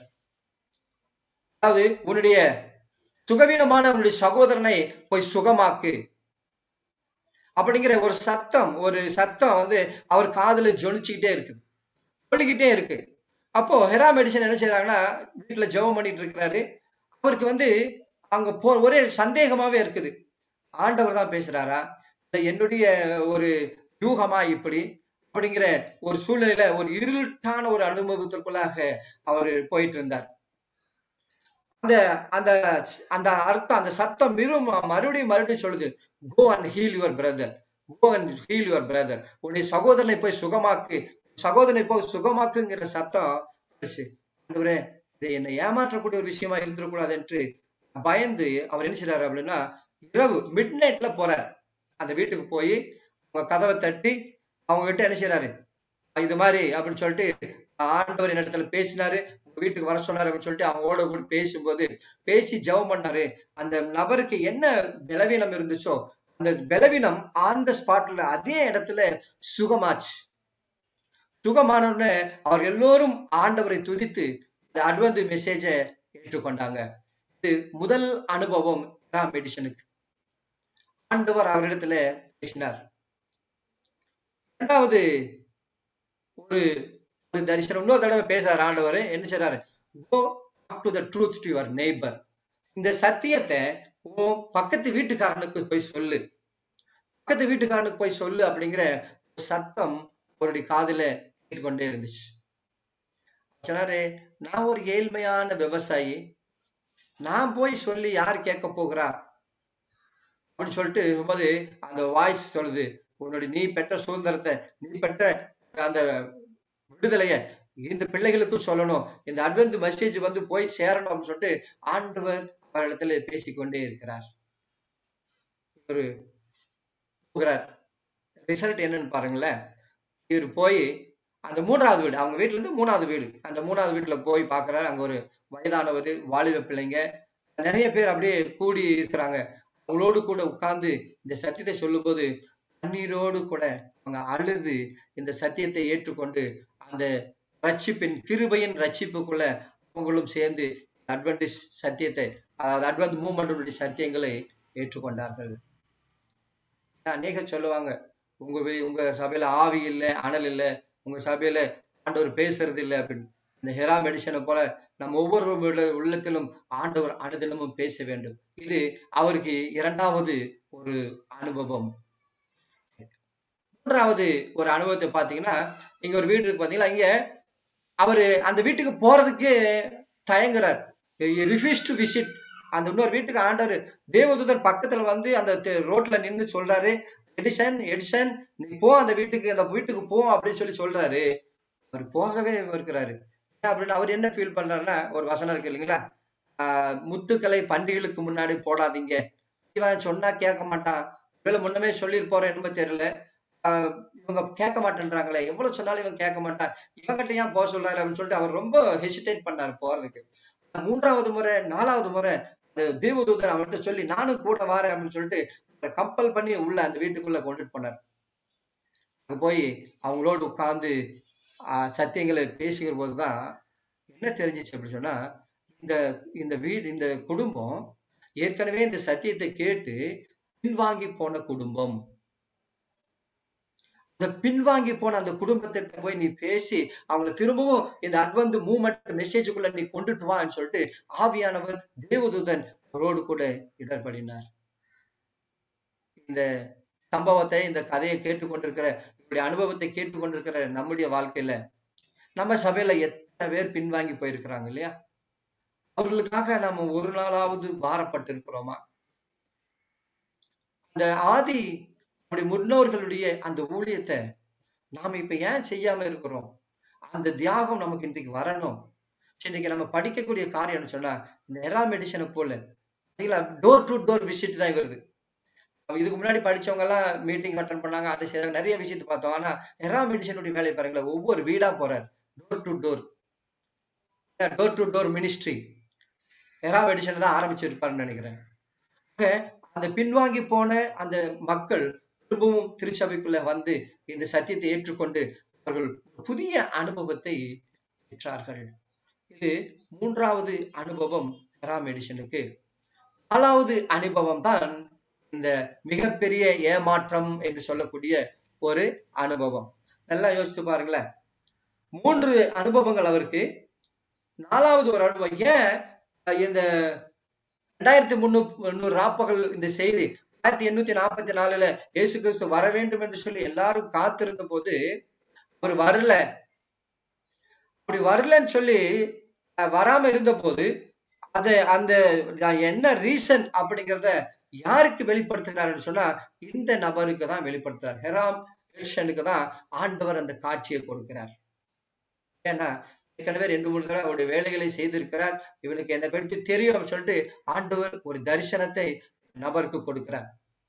அதாவது உன்னுடைய சுகவீனமான உன்னுடைய சகோதரனை போய் சுகமாக்கு அப்படிங்கிற ஒரு சத்தம் ஒரு சத்தம் வந்து அவர் காதுல ஜொலிச்சுக்கிட்டே இருக்குது சொல்லிக்கிட்டே இருக்கு அப்போ ஹெரா மெடிசன் என்ன செய்யறாங்கன்னா வீட்டுல ஜெபம் பண்ணிட்டு இருக்கிறாரு அவருக்கு வந்து அங்க போ ஒரே சந்தேகமாவே இருக்குது ஆண்டவர் தான் பேசுறாரா இல்ல என்னுடைய ஒரு யூகமா இப்படி அப்படிங்கிற ஒரு சூழ்நிலையில ஒரு இருட்டான ஒரு அனுபவத்திற்குள்ளாக அவர் போயிட்டு இருந்தார் அந்த அந்த அந்த அர்த்தம் அந்த சத்தம் மிரும் மறுபடியும் மறுபடியும் சொல்லுது go and heal your brother go and heal your brother உன்னுடைய சகோதரனை போய் சுகமாக்கு சகோதரனை போய் சுகமாக்குங்கிற சத்தம் வந்துச்சு. ஆண்டவரே இது என்னை ஏமாற்றக்கூடிய ஒரு விஷயமா இருந்துடக்கூடாது என்று பயந்து அவர் என்ன செய்றாரு அப்படின்னா இரவு மிட் நைட்ல போறார் அந்த வீட்டுக்கு போய் அவங்க கதவை தட்டி அவங்க கிட்ட என்ன செய்றாரு இது மாதிரி அப்படின்னு சொல்லிட்டு ஆண்டவர் இடத்துல பேசினாரு உங்க வீட்டுக்கு வர சொன்னாரு அப்படின்னு சொல்லிட்டு அவங்களோட கூட பேசும்போது பேசி ஜெபம் பண்ணாரு அந்த நபருக்கு என்ன பலவீனம் இருந்துச்சோ அந்த பலவீனம் ஆன் த ஸ்பாட்ல அதே இடத்துல சுகமாச்சு சுகமான உடனே அவர் எல்லோரும் ஆண்டவரை துதித்து இந்த அட்வந்து மெசேஜை ஏற்றுக்கொண்டாங்க இது முதல் அனுபவம் ராம் எடிஷனுக்கு ஆண்டவர் அவரிடத்துல பேசினார் இரண்டாவது ஒரு ஒரு தரிசனம் இன்னொரு தடவை பேசுறாரு ஆண்டவர் என்ன செய்றாரு go to the truth to your neighbour இந்த சத்தியத்தை உன் பக்கத்து வீட்டுக்காரனுக்கு போய் சொல்லு பக்கத்து வீட்டுக்காரனுக்கு போய் சொல்லு அப்படிங்கிற ஒரு சத்தம் அவருடைய காதுல கேட்டுக்கொண்டே இருந்துச்சு சொன்னாரு நான் ஒரு ஏழ்மையான விவசாயி நான் போய் சொல்லி யார் கேட்க போகிறா அப்படின்னு சொல்லிட்டு போது அந்த வாய்ஸ் சொல்லுது உன்னுடைய நீ பெற்ற சுதந்திரத்தை நீ பெற்ற அந்த விடுதலைய இந்த பிள்ளைகளுக்கும் சொல்லணும் இந்த அட்வென்ட் மெசேஜ் வந்து போய் சேரணும் அப்படின்னு சொல்லிட்டு ஆண்டவர் அவரிடத்துல பேசிக்கொண்டே இருக்கிறார் ஒரு போகிறார் ரிசல்ட் என்னன்னு பாருங்களேன் இவர் போய் அந்த மூன்றாவது வீடு அவங்க வீட்டுல இருந்து மூணாவது வீடு அந்த மூணாவது வீட்டுல போய் பாக்குறாரு அங்க ஒரு வயதானவர் வாலிப பிள்ளைங்க நிறைய பேர் அப்படியே கூடி இருக்கிறாங்க அவங்களோடு கூட உட்கார்ந்து இந்த சத்தியத்தை சொல்லும்போது கண்ணீரோடு கூட அவங்க அழுது இந்த சத்தியத்தை ஏற்றுக்கொண்டு அந்த ரட்சிப்பின் கிருபையின் ரட்சிப்புக்குள்ள அவங்களும் சேர்ந்து அட்வென்டிஸ் சத்தியத்தை அதாவது அட்வென்ட் மூவ்மெண்ட்டுடைய சத்தியங்களை ஏற்றுக்கொண்டார்கள் அநேகர் சொல்லுவாங்க உங்க வே- உங்க சபையில ஆவி இல்லை அனல் இல்லை உங்க சபையில ஆண்டவர் பேசுறது இல்லை அப்படின்னு இந்த ஹெரா மெடிசனை போல நம்ம ஒவ்வொரு உள்ள- உள்ளத்திலும் ஆண்டவர் அனுதினமும் பேச வேண்டும் இது அவருக்கு இரண்டாவது ஒரு அனுபவம் மூன்றாவது ஒரு அனுபவத்தை பாத்தீங்கன்னா இங்க ஒரு வீடு இருக்கு பாத்தீங்களா இங்க அவரு அந்த வீட்டுக்கு போறதுக்கு தயங்குறார் ரிஃப்யூஸ் டு விசிட் அந்த இன்னொரு வீட்டுக்கு ஆண்டவர் தேவதூதர் பக்கத்துல வந்து அந்த தெ- ரோட்ல நின்னு சொல்றாரு எடிசன் எடிசன் நீ போ அந்த வீட்டுக்கு அந்த வீட்டுக்கு போ அப்படின்னு சொல்லி சொல்றாரு அவர் போகவே இருக்கிறாரு ஏன் அப்படின்னு அவர் என்ன ஃபீல் பண்றாருன்னா ஒரு வசனம் இருக்கு இல்லைங்களா ஆஹ் முத்துக்களை பண்டிகைகளுக்கு முன்னாடி போடாதீங்க இவன் சொன்னா கேட்க மாட்டான் ஒருவேளை முன்னமே சொல்லியிருப்போற என்னமோ தெரியல ஆஹ் இவங்க கேட்க மாட்டேன்றாங்களே எவ்வளவு சொன்னாலும் இவன் கேட்க மாட்டான் இவங்கிட்ட ஏன் போக சொல்றாரு அப்படின்னு சொல்லிட்டு அவர் ரொம்ப ஹெசிடேட் பண்ணாரு போறதுக்கு மூன்றாவது முறை நாலாவது முறை அந்த தேவதூதர் அவர்கிட்ட சொல்லி நானும் கூட வரேன் அப்படின்னு சொல்லிட்டு கம்பல் பண்ணி உள்ள அந்த வீட்டுக்குள்ள கொண்டுட்டு போனார் அங்க போய் அவங்களோடு உட்கார்ந்து ஆஹ் சத்தியங்களை பேசுகிற போதுதான் என்ன தெரிஞ்சிச்சு அப்படின்னு சொன்னா இந்த இந்த வீடு இந்த குடும்பம் ஏற்கனவே இந்த சத்தியத்தை கேட்டு பின்வாங்கி போன குடும்பம் அந்த பின்வாங்கி போன அந்த குடும்பத்திட்ட போய் நீ பேசி அவங்களை திரும்பவும் இந்த அட்வந்து மூமெண்ட் மெசேஜுக்குள்ள நீ கொண்டுட்டு வான்னு சொல்லிட்டு ஆவியானவர் தேவதூதன் அவரோடு கூட இடர்படினார் இந்த சம்பவத்தை இந்த கதையை கேட்டுக்கொண்டிருக்கிற இப்படி அனுபவத்தை கேட்டுக்கொண்டிருக்கிற நம்முடைய வாழ்க்கையில நம்ம சபையில எத்தனை பேர் பின்வாங்கி போயிருக்கிறாங்க இல்லையா அவர்களுக்காக நம்ம ஒரு நாளாவது பாரப்பட்டு இருக்கிறோமா அந்த ஆதி நம்முடைய முன்னோர்களுடைய அந்த ஊழியத்தை நாம இப்ப ஏன் செய்யாம இருக்கிறோம் அந்த தியாகம் நமக்கு இன்றைக்கு வரணும் சரி, இன்னைக்கு நம்ம படிக்கக்கூடிய காரியம்னு சொன்னா இந்த எரா மெடிசனை போல டோர் டு டோர் விசிட் தான் வருது இதுக்கு முன்னாடி படிச்சவங்க எல்லாம் மீட்டிங் அட்டன் பண்ணாங்க அதை செய்தாங்க நிறைய விஷயத்தை பார்த்தோம் ஆனா எரா மெடிசனுடைய வேலையை பாருங்களேன் ஒவ்வொரு வீடா போறாரு door to door door to door ministry era medicine தான் ஆரம்பிச்சிருப்பாருன்னு நினைக்கிறேன் ஆக, அந்த பின்வாங்கி போன அந்த மக்கள் திரும்பவும் திருச்சபைக்குள்ள வந்து இந்த சத்தியத்தை ஏற்றுக்கொண்டு அவர்கள் புதிய அனுபவத்தை பெற்றார்கள் இது மூன்றாவது அனுபவம் எரா மெடிசனுக்கு நாலாவது அனுபவம் தான் இந்த மிகப்பெரிய ஏமாற்றம் என்று சொல்லக்கூடிய ஒரு அனுபவம் நல்லா யோசித்து பாருங்களேன் மூன்று அனுபவங்கள் அவருக்கு நாலாவது ஒரு அனுபவம் ஏன் இந்த ரெண்டாயிரத்தி முன்னூறு முன்னூறு ராப்பகல் இந்த செய்தி ஆயிரத்தி எண்ணூத்தி நாற்பத்தி நாலுல இயேசு கிறிஸ்து வர வேண்டும் என்று சொல்லி எல்லாரும் காத்திருந்த போது அவர் வரல அப்படி வரலன்னு சொல்லி அஹ், வராம இருந்த போது அது அந்த நான் என்ன ரீசன் அப்படிங்கிறத யாருக்கு வெளிப்படுத்துகிறாருன்னு சொன்னா இந்த நபருக்கு தான் வெளிப்படுத்துறார் ஹெராம் எல்ஷனுக்கு தான் ஆண்டவர் அந்த காட்சியை கொடுக்கிறார் ஏன்னா ஏற்கனவே ரெண்டு மூணு தடவை அவருடைய வேலைகளை செய்திருக்கிறார் இவனுக்கு என்னை பற்றி தெரியும் அப்படின்னு சொல்லிட்டு ஆண்டவர் ஒரு தரிசனத்தை நபருக்கு கொடுக்கிறார்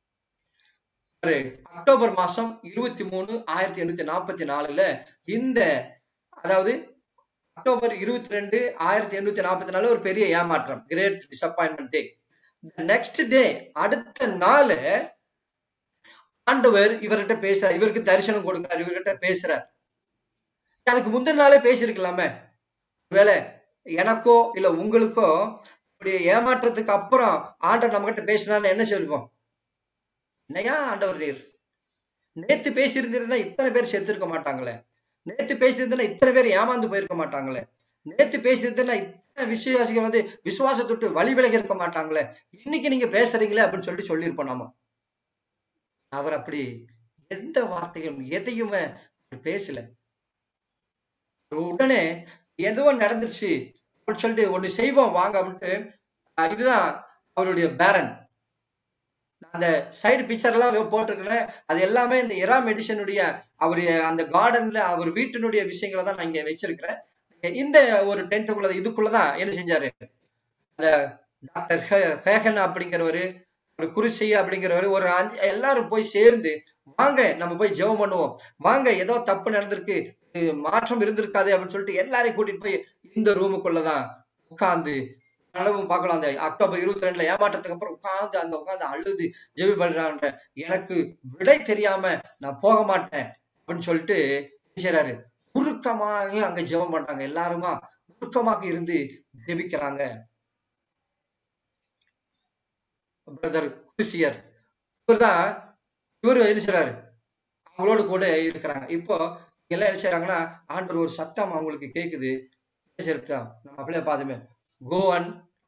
ஒரு அக்டோபர் மாசம் இருபத்தி மூணு ஆயிரத்தி எண்ணூத்தி நாற்பத்தி நாலுல இந்த அதாவது அக்டோபர் இருபத்தி ரெண்டு ஆயிரத்தி எண்ணூத்தி நாற்பத்தி நாலு ஒரு பெரிய ஏமாற்றம் great disappointment day next day அடுத்த நாள் ஆண்டவர் இவர்கிட்ட பேசுறார் இவருக்கு தரிசனம் கொடுக்கிறார் இவர்கிட்ட பேசுறார் அதுக்கு முந்தின நாளே பேசியிருக்கலாமே ஒருவேளை எனக்கோ இல்ல உங்களுக்கோ இப்படி ஏமாற்றத்துக்கு அப்புறம் ஆண்டவர் நம்ம கிட்ட பேசினான்னு என்ன சொல்லுவோம் என்னையா ஆண்டவர் நீர் நேத்து பேசியிருந்தீங்கன்னா இத்தனை பேர் செத்துருக்க மாட்டாங்களே நேத்து பேசியிருந்தா இத்தனை பேர் ஏமாந்து போயிருக்க மாட்டாங்களே நேத்து பேசியிருந்தா இத்தனை விசுவாசிகள் வந்து விசுவாசத்தொட்டு வழி விலகி இருக்க மாட்டாங்களே இன்னைக்கு நீங்க பேசுறீங்களே அப்படின்னு சொல்லிட்டு சொல்லியிருப்போம் நாம அவர் அப்படி எந்த வார்த்தைகளும் எதையுமே அவர் பேசல உடனே ஏதோ நடந்துருச்சு அப்படின்னு சொல்லிட்டு ஒண்ணு செய்வோம் வாங்க அப்படின்ட்டு அஹ் இதுதான் அவருடைய பேரன் அந்த சைடு பிக்சர் எல்லாம் போட்டிருக்கிறேன் அது எல்லாமே இந்த எரா மெடிசனுடைய அவருடைய அந்த கார்டன்ல அவர் வீட்டினுடைய விஷயங்களை தான் நான் இங்க வச்சிருக்கிறேன் இந்த ஒரு டென்ட்டுக்குள்ள இதுக்குள்ளதான் என்ன செஞ்சாரு அந்த டாக்டர் ஹே- ஹேகன் அப்படிங்கிறவரு ஒரு குருசி அப்படிங்கிறவரு ஒரு அஞ்சு எல்லாரும் போய் சேர்ந்து வாங்க நம்ம போய் ஜெபம் பண்ணுவோம் வாங்க ஏதோ தப்பு நடந்திருக்கு இது மாற்றம் இருந்திருக்காது அப்படின்னு சொல்லிட்டு எல்லாரையும் கூட்டிட்டு போய் இந்த ரூமுக்குள்ளதான் உட்கார்ந்து அளவும் பார்க்கலாம் அந்த அக்டோபர் இருபத்தி ரெண்டுல ஏமாற்றத்துக்கு அப்புறம் உட்கார்ந்து அங்க உட்கார்ந்து அழுது ஜெபி பண்றாங்க எனக்கு விடை தெரியாம நான் போக மாட்டேன் அப்படின்னு சொல்லிட்டு என்ன செய்றாரு உருக்கமாக அங்க ஜெபம் பண்றாங்க எல்லாருமா உருக்கமாக இருந்து ஜெபிக்கிறாங்க பிரதர் குருசியர் இவர்தான் இவரு என்ன செய்றாரு அவங்களோட கூட இருக்கிறாங்க இப்போ எல்லாம் என்ன செய்றாங்கன்னா ஆண்டவர் ஒரு சத்தம் அவங்களுக்கு கேக்குது என்ன செய்யறது நம்ம அப்படியே பார்த்தோமே கோ அண்ட்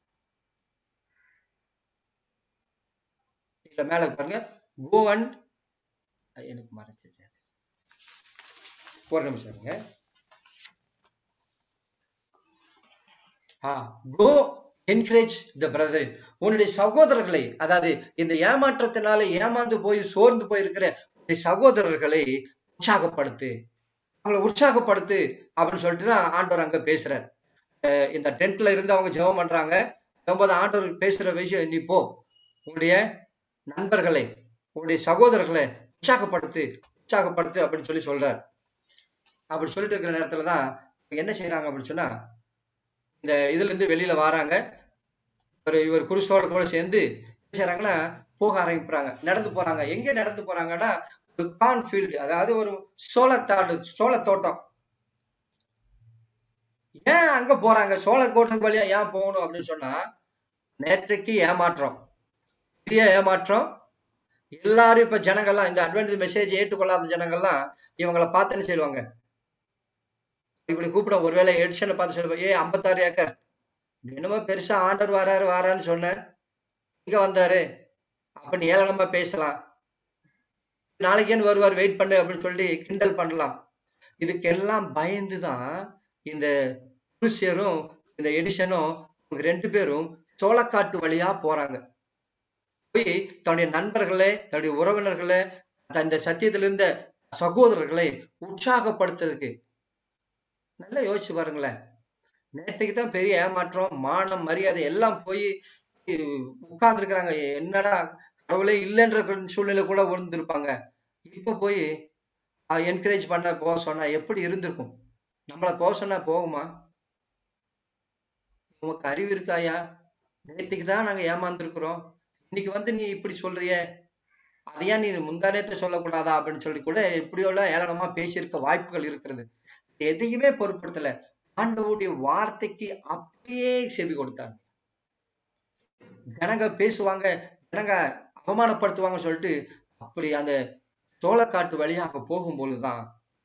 இல்ல மேல பாருங்க கோ அண்ட் எனக்கு மறந்துச்சு ஒரு நிமிஷம் இருங்க கோ என்கரேஜ் த பிரதர் உன்னுடைய சகோதரர்களை அதாவது இந்த ஏமாற்றத்தினால ஏமாந்து போய் சோர்ந்து போயிருக்கிற உன்னுடைய சகோதரர்களை உற்சாகப்படுத்து அவங்களை உற்சாகப்படுத்து அப்படின்னு சொல்லிட்டு தான் ஆண்டவர் அங்க பேசுறார் அஹ் இந்த டென்ட்ல இருந்து அவங்க ஜெபம் பண்றாங்க ரொம்ப ஆண்டவர் பேசுற விஷயம் நீ போ உன்னுடைய நண்பர்களை உன்னுடைய சகோதரர்களை உற்சாகப்படுத்து உற்சாகப்படுத்து அப்படின்னு சொல்லி சொல்றார் அப்படி சொல்லிட்டு இருக்கிற நேரத்துல தான் என்ன செய்யறாங்க அப்படின்னு சொன்னா இந்த இதுல இருந்து வெளியில வராங்க ஒரு இவர் குருசோட கூட சேர்ந்து என்ன செய்யறாங்கன்னா போக ஆரம்பிக்கிறாங்க நடந்து போறாங்க எங்க நடந்து போறாங்கன்னா ஒரு கான்ஃபீல்டு அதாவது ஒரு சோளத்தாடு சோள தோட்டம் ஏன் அங்க போறாங்க சோள தோட்டத்துக்கு வழியா ஏன் போகணும் அப்படின்னு சொன்னா நேற்றைக்கு ஏமாற்றம் பெரிய ஏமாற்றம் எல்லாரும் இப்ப ஜனங்கள்லாம் இந்த அட்வான்டேஜ் மெசேஜ் ஏற்றுக்கொள்ளாத ஜனங்கள்லாம் இவங்களை பார்த்து என்ன செய்வாங்க இப்படி கூப்பிட ஒருவேளை எடிஷனை பார்த்து சொல்லுவாங்க ஏ ஐம்பத்தாறு ஏக்கர் என்னமோ பெருசா ஆண்டர் வராரு வாரான்னு சொன்ன இங்க வந்தாரு அப்ப நீ ஏளனமா பேசலாம் நாளைக்கேன்னு வருவார் வெயிட் பண்ணு அப்படின்னு சொல்லி கிண்டல் பண்ணலாம் இதுக்கெல்லாம் பயந்துதான் இந்த குருசியரும் இந்த எடிஷனும் இவங்க ரெண்டு பேரும் சோளக்காட்டு வழியா போறாங்க போய் தன்னுடைய நண்பர்களே தன்னுடைய உறவினர்களே அந்த சத்தியத்துல இருந்த சகோதரர்களை உற்சாகப்படுத்துறதுக்கு நல்லா யோசிச்சு பாருங்களேன் நேற்றுக்கு தான் பெரிய ஏமாற்றம் மானம் மரியாதை எல்லாம் போய் உட்கார்ந்துருக்கிறாங்க என்னடா கடவுளே இல்லைன்ற சூழ்நிலை கூட இருந்திருப்பாங்க இப்ப போய் என்கரேஜ் பண்ண போக சொன்னா எப்படி இருந்திருக்கும் நம்மள போக சொன்னா போகுமா உனக்கு அறிவு இருக்காயா நேற்றுக்கு தான் நாங்க ஏமாந்துருக்குறோம் இன்னைக்கு வந்து நீ இப்படி சொல்றிய அதையா நீ முந்தானேத்த சொல்லக்கூடாதா அப்படின்னு சொல்லி கூட இப்படியோட ஏளனமா பேசியிருக்க வாய்ப்புகள் இருக்கிறது எதையுமே பொருட்படுத்தல ஆண்டவருடைய வார்த்தைக்கு அப்படியே செவி கொடுத்தாங்க ஜனங்க பேசுவாங்க ஜனங்க அவமானப்படுத்துவாங்கன்னு சொல்லிட்டு அப்படி அந்த சோளக்காட்டு வழியாக போகும்பொழுதுதான்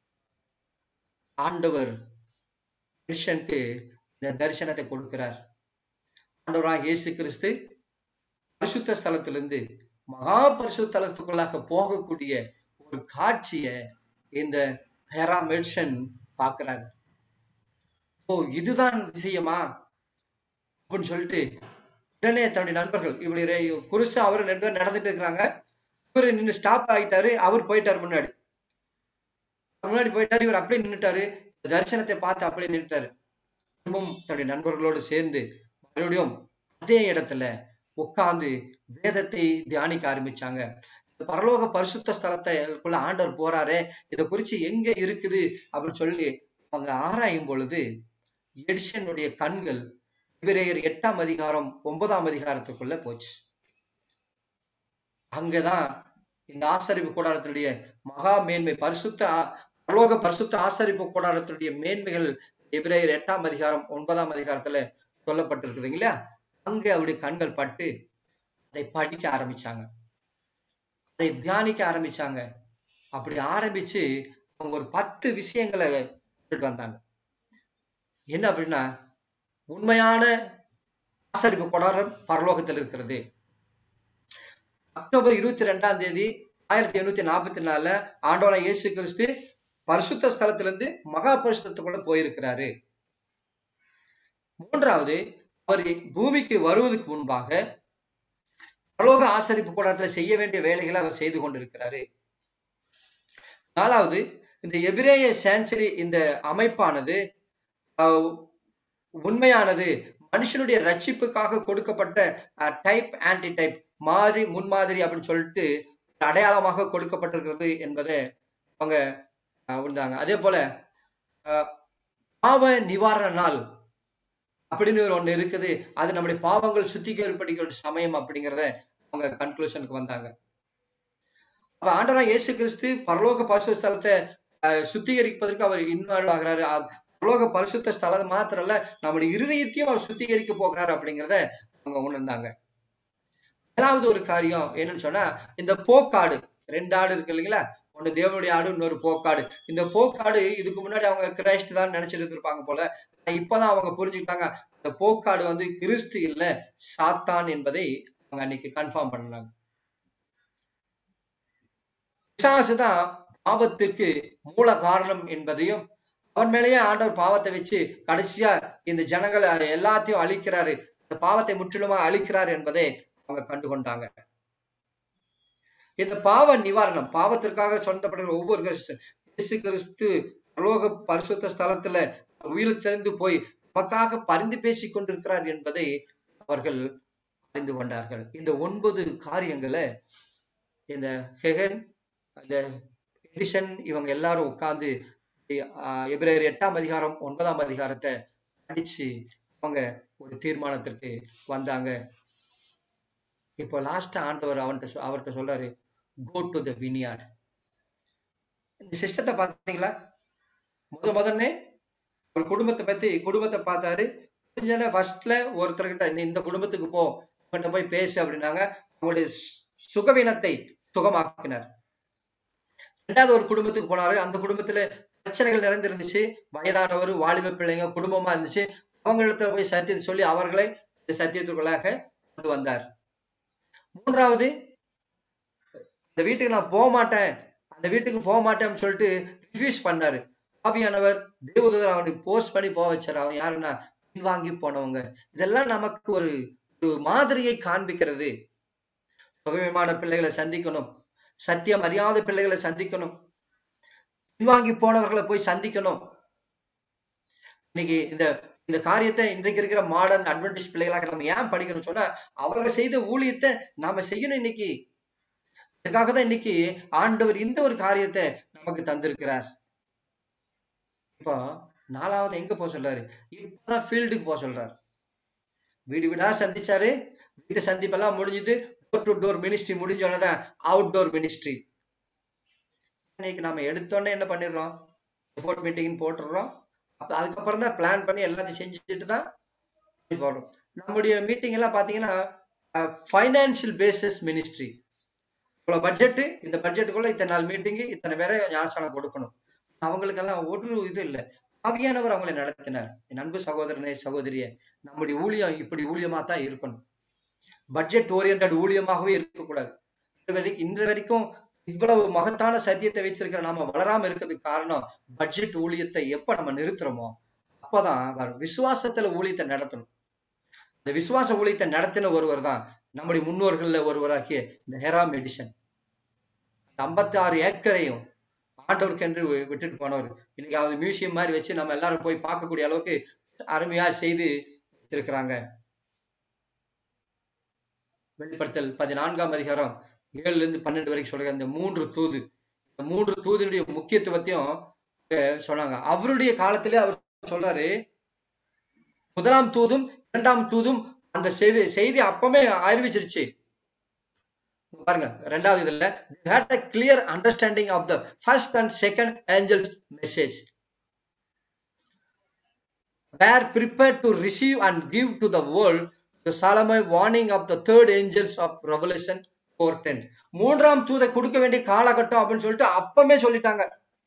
ஆண்டவர் கிருஷ்ணனுக்கு இந்த தரிசனத்தை கொடுக்கிறார் ஆண்டவராக இயேசு கிறிஸ்து பரிசுத்த ஸ்தலத்திலிருந்து மகா பரிசுத்த தலத்துக்குள்ளாக போகக்கூடிய ஒரு காட்சிய இந்த ஹெரா மெட்சன் பாக்குறாரு ஓ இதுதான் விஷயமா அப்படின்னு சொல்லிட்டு உடனே தன்னுடைய நண்பர்கள் இப்படி குருசா அவர் ரெண்டு பேரும் நடந்துட்டு இருக்கிறாங்க இவர் நின்று ஸ்டாப் ஆகிட்டாரு அவர் போயிட்டாரு முன்னாடி முன்னாடி போயிட்டாரு இவர் அப்படியே நின்றுட்டாரு தரிசனத்தை பார்த்து அப்படியே நின்றுட்டாரு திரும்பவும் தன்னுடைய நண்பர்களோடு சேர்ந்து மறுபடியும் அதே இடத்துல உட்கார்ந்து வேதத்தை தியானிக்க ஆரம்பிச்சாங்க பரலோக பரிசுத்த ஸ்தலத்தைக்குள்ள ஆண்டவர் போறாரு இதை குறிச்சு எங்க இருக்குது அப்படின்னு சொல்லி அவங்க ஆராயும் பொழுது எடிசனுடைய கண்கள் இவரையர் எட்டாம் அதிகாரம் ஒன்பதாம் அதிகாரத்துக்குள்ள போச்சு அங்கதான் இந்த ஆசரிப்பு கூடாரத்தினுடைய மகா மேன்மை பரிசுத்த பரலோக பரிசுத்த ஆசரிப்பு கூடாரத்தினுடைய மேன்மைகள் எபிரேயர் எட்டாம் அதிகாரம் ஒன்பதாம் அதிகாரத்துல சொல்லப்பட்டிருக்குது இல்லையா அங்க அவருடைய கண்கள் பட்டு அதை படிக்க ஆரம்பிச்சாங்க அதை தியானிக்க ஆரம்பிச்சாங்க அப்படி ஆரம்பிச்சு அவங்க ஒரு பத்து விஷயங்களை வந்தாங்க என்ன அப்படின்னா உண்மையான ஆசரிப்பு கொடாரம் பரலோகத்தில் இருக்கிறது அக்டோபர் இருபத்தி ரெண்டாம் தேதி ஆயிரத்தி எண்ணூத்தி நாற்பத்தி நாலுல ஆண்டோர இயேசு கிறிஸ்து பரிசுத்த ஸ்தலத்திலிருந்து மகா பரிசுத்தத்துக்குள்ள போயிருக்கிறாரு மூன்றாவது அவர் பூமிக்கு வருவதற்கு முன்பாக பரலோக ஆசரிப்பு கூடத்துல செய்ய வேண்டிய வேலைகளை அவர் செய்து கொண்டிருக்கிறாரு நாலாவது இந்த எபிரேய சேஞ்சரி இந்த அமைப்பானது உண்மையானது மனுஷனுடைய ரட்சிப்புக்காக கொடுக்கப்பட்ட டைப் ஆன்டி டைப் மாதிரி முன்மாதிரி அப்படின்னு சொல்லிட்டு அடையாளமாக கொடுக்கப்பட்டிருக்கிறது என்பதை அவங்க உண்டாங்க அதே போல பாவ நிவாரண நாள் அப்படின்னு ஒரு ஒண்ணு இருக்குது அது நம்முடைய பாவங்கள் சுத்திகரிப்படிக்கிற ஒரு சமயம் அப்படிங்கிறத அவங்க கன்க்ளூஷனுக்கு வந்தாங்க அப்ப ஆண்டவரா இயேசு கிறிஸ்து பரலோக பரிசுத்த ஸ்தலத்தை அஹ், சுத்திகரிப்பதற்கு அவர் இன்வால்வ் ஆகிறாரு அ- பரலோக பரிசுத்த ஸ்தலம் மாத்திரம் இல்ல நம்முடைய இருதயத்தையும் அவர் சுத்திகரிக்க போகிறாரு அப்படிங்கிறத அவங்க உணர்ந்தாங்க ஏழாவது ஒரு காரியம் என்னன்னு சொன்னா இந்த போக்காடு ரெண்டு ஆடு இருக்கு இல்லைங்களா ஒண்ணு தேவனுடைய ஆடு இன்னொரு போக்காடு இந்த போக்காடு இதுக்கு முன்னாடி அவங்க கிரைஸ்ட் தான் நினைச்சிட்டு இருந்திருப்பாங்க போல ஆனா இப்பதான் அவங்க புரிஞ்சுக்கிட்டாங்க இந்த போக்காடு வந்து கிறிஸ்து இல்ல சாத்தான் என்பதை அவங்க அன்னைக்கு கன்ஃபார்ம் பண்ணாங்க பிசாசு தான் பாவத்திற்கு மூல காரணம் என்பதையும் அவன் மேலேயே ஆண்டவர் பாவத்தை வச்சு கடைசியா இந்த ஜனங்களை எல்லாத்தையும் அழிக்கிறாரு இந்த பாவத்தை முற்றிலுமா அழிக்கிறார் என்பதை அவங்க கண்டுகொண்டாங்க இந்த பாவ நிவாரணம் பாவத்திற்காக சொல்லப்படுகிற ஒவ்வொரு கிறிஸ்து- இயேசு கிறிஸ்து பரலோக பரிசுத்த ஸ்தலத்துல உயிர் திறந்து போய் நமக்காக பரிந்து பேசிக் கொண்டிருக்கிறார் என்பதை அவர்கள் அறிந்து கொண்டார்கள் இந்த ஒன்பது காரியங்களை இந்த ஹெகன் இந்த எடிசன் இவங்க எல்லாரும் உட்கார்ந்து எபிரேயர் எட்டாம் அதிகாரம் ஒன்பதாம் அதிகாரத்தை படிச்சு அவங்க ஒரு தீர்மானத்திற்கு வந்தாங்க இப்போ லாஸ்ட் ஆண்டவர் அவன்கிட்ட சொ- அவர்கிட்ட சொல்றாரு கோ டு த வினியார்ட் இந்த சிஸ்டத்தை பார்த்தீங்களா முத முதல்ல ஒரு குடும்பத்தை பத்தி குடும்பத்தை பார்த்தாரு ஃபர்ஸ்ட்ல ஒருத்தர்கிட்ட நீ இந்த குடும்பத்துக்கு போ அவன்கிட்ட போய் பேசு அப்படின்னாங்க அவங்களுடைய சு- சுகவீனத்தை சுகமாக்கினார் ரெண்டாவது ஒரு குடும்பத்துக்கு போனாரு அந்த குடும்பத்துல பிரச்சனைகள் நிறைந்திருந்துச்சு வயதானவர் வாலிப பிள்ளைங்க குடும்பமா இருந்துச்சு அவங்களிடத்துல போய் சத்தியத்தை சொல்லி அவர்களை இந்த சத்தியத்துக்குள்ளாக கொண்டு வந்தார் மூன்றாவது அந்த வீட்டுக்கு நான் போக மாட்டேன் அந்த வீட்டுக்கு போக மாட்டேன்னு சொல்லிட்டு ரிஃப்யூஸ் பண்ணாரு ஆவியானவர் தேவதூதர் அவனுக்கு போஸ்ட் பண்ணி போக வச்சாரு அவன் யாருன்னா பின்வாங்கி போனவங்க இதெல்லாம் நமக்கு ஒரு ஒரு மாதிரியை காண்பிக்கிறது சுகவிமான பிள்ளைகளை சந்திக்கணும் சத்தியம் அறியாத பிள்ளைகளை சந்திக்கணும் பின்வாங்கி போனவர்களை போய் சந்திக்கணும் இன்னைக்கு இந்த இந்த காரியத்தை இன்றைக்கு இருக்கிற மாடர்ன் அட்வென்டிஸ் பிள்ளைகளாக நம்ம ஏன் படிக்கணும் சொன்னா அவர்கள் செய்த ஊழியத்தை நாம செய்யணும் இன்னைக்கு அதுக்காக தான் இன்னைக்கு ஆண்டவர் இந்த ஒரு காரியத்தை நமக்கு தந்திருக்கிறார் இப்போ நாலாவது எங்க போக சொல்றாரு இப்பதான் ஃபீல்டுக்கு போக சொல்றாரு வீடு வீடா சந்திச்சாரு வீட்டு சந்திப்பெல்லாம் முடிஞ்சது டோர் டு டோர் மினிஸ்ட்ரி முடிஞ்சோடனே அவுட் டோர் மினிஸ்ட்ரி இன்னைக்கு நம்ம எடுத்தோடனே என்ன பண்ணிடுறோம் ரிப்போர்ட் மீட்டிங் போட்டுடுறோம் அப்ப அதுக்கப்புறம் தான் பிளான் பண்ணி எல்லாத்தையும் செஞ்சுட்டு தான் போடுறோம் நம்முடைய மீட்டிங் எல்லாம் பாத்தீங்கன்னா ஃபைனான்சியல் பேசிஸ் மினிஸ்ட்ரி இவ்வளவு பட்ஜெட் இந்த பட்ஜெட்டுக்குள்ள இத்தனை நாள் மீட்டிங் இத்தனை பேரை ஞானசானம் கொடுக்கணும் அவங்களுக்கெல்லாம் ஒரு இது இல்லை ஆவியானவர் அவங்களை நடத்தினார் என் அன்பு சகோதரனே சகோதரியே நம்முடைய ஊழியம் இப்படி ஊழியமா தான் இருக்கணும் பட்ஜெட் ஓரியன்ட் ஊழியமாகவே இருக்கக்கூடாது இன்று வரைக்கும் இன்று வரைக்கும் இவ்வளவு மகத்தான சத்தியத்தை வச்சிருக்கிற நாம வளராம இருக்கிறதுக்கு காரணம் பட்ஜெட் ஊழியத்தை எப்ப நம்ம நிறுத்துறோமோ அப்பதான் வரும். விசுவாசத்துல ஊழியத்தை நடத்தணும் இந்த விசுவாச ஊழியத்தை நடத்தின ஒருவர் தான் நம்முடைய முன்னோர்கள்ல ஒருவராகிய இந்த ஹெரா மெடிசன் ஐம்பத்தி ஆறு ஏக்கரையும் ஆண்டவருக்கு என்று வி- விட்டுட்டு போனவர் இன்னைக்கு அது மியூசியம் மாதிரி வச்சு நம்ம எல்லாரும் போய் பார்க்கக்கூடிய அளவுக்கு அருமையா செய்து இருக்கிறாங்க வெளிப்படுத்தல் பதினான்காம் அதிகாரம் ஏழுல இருந்து பன்னெண்டு வரைக்கும் சொல்ற இந்த மூன்று தூது இந்த மூன்று தூதினுடைய முக்கியத்துவத்தையும் அஹ், சொன்னாங்க அவருடைய காலத்திலே அவர் சொல்றாரு முதலாம் தூதும் இரண்டாம் தூதும் அந்த செய்தி செய்தி அப்பமே அறிவிச்சிருச்சு பாருங்க ரெண்டாவது இதுல they had a clear understanding of the first and second angels message were prepared to receive and give to the world the solemn warning of the third angels of revelation 410 மூன்றாம் தூதை கொடுக்க வேண்டிய காலகட்டம் அப்படின்னு சொல்லிட்டு அப்பமே சொல்லிட்டாங்க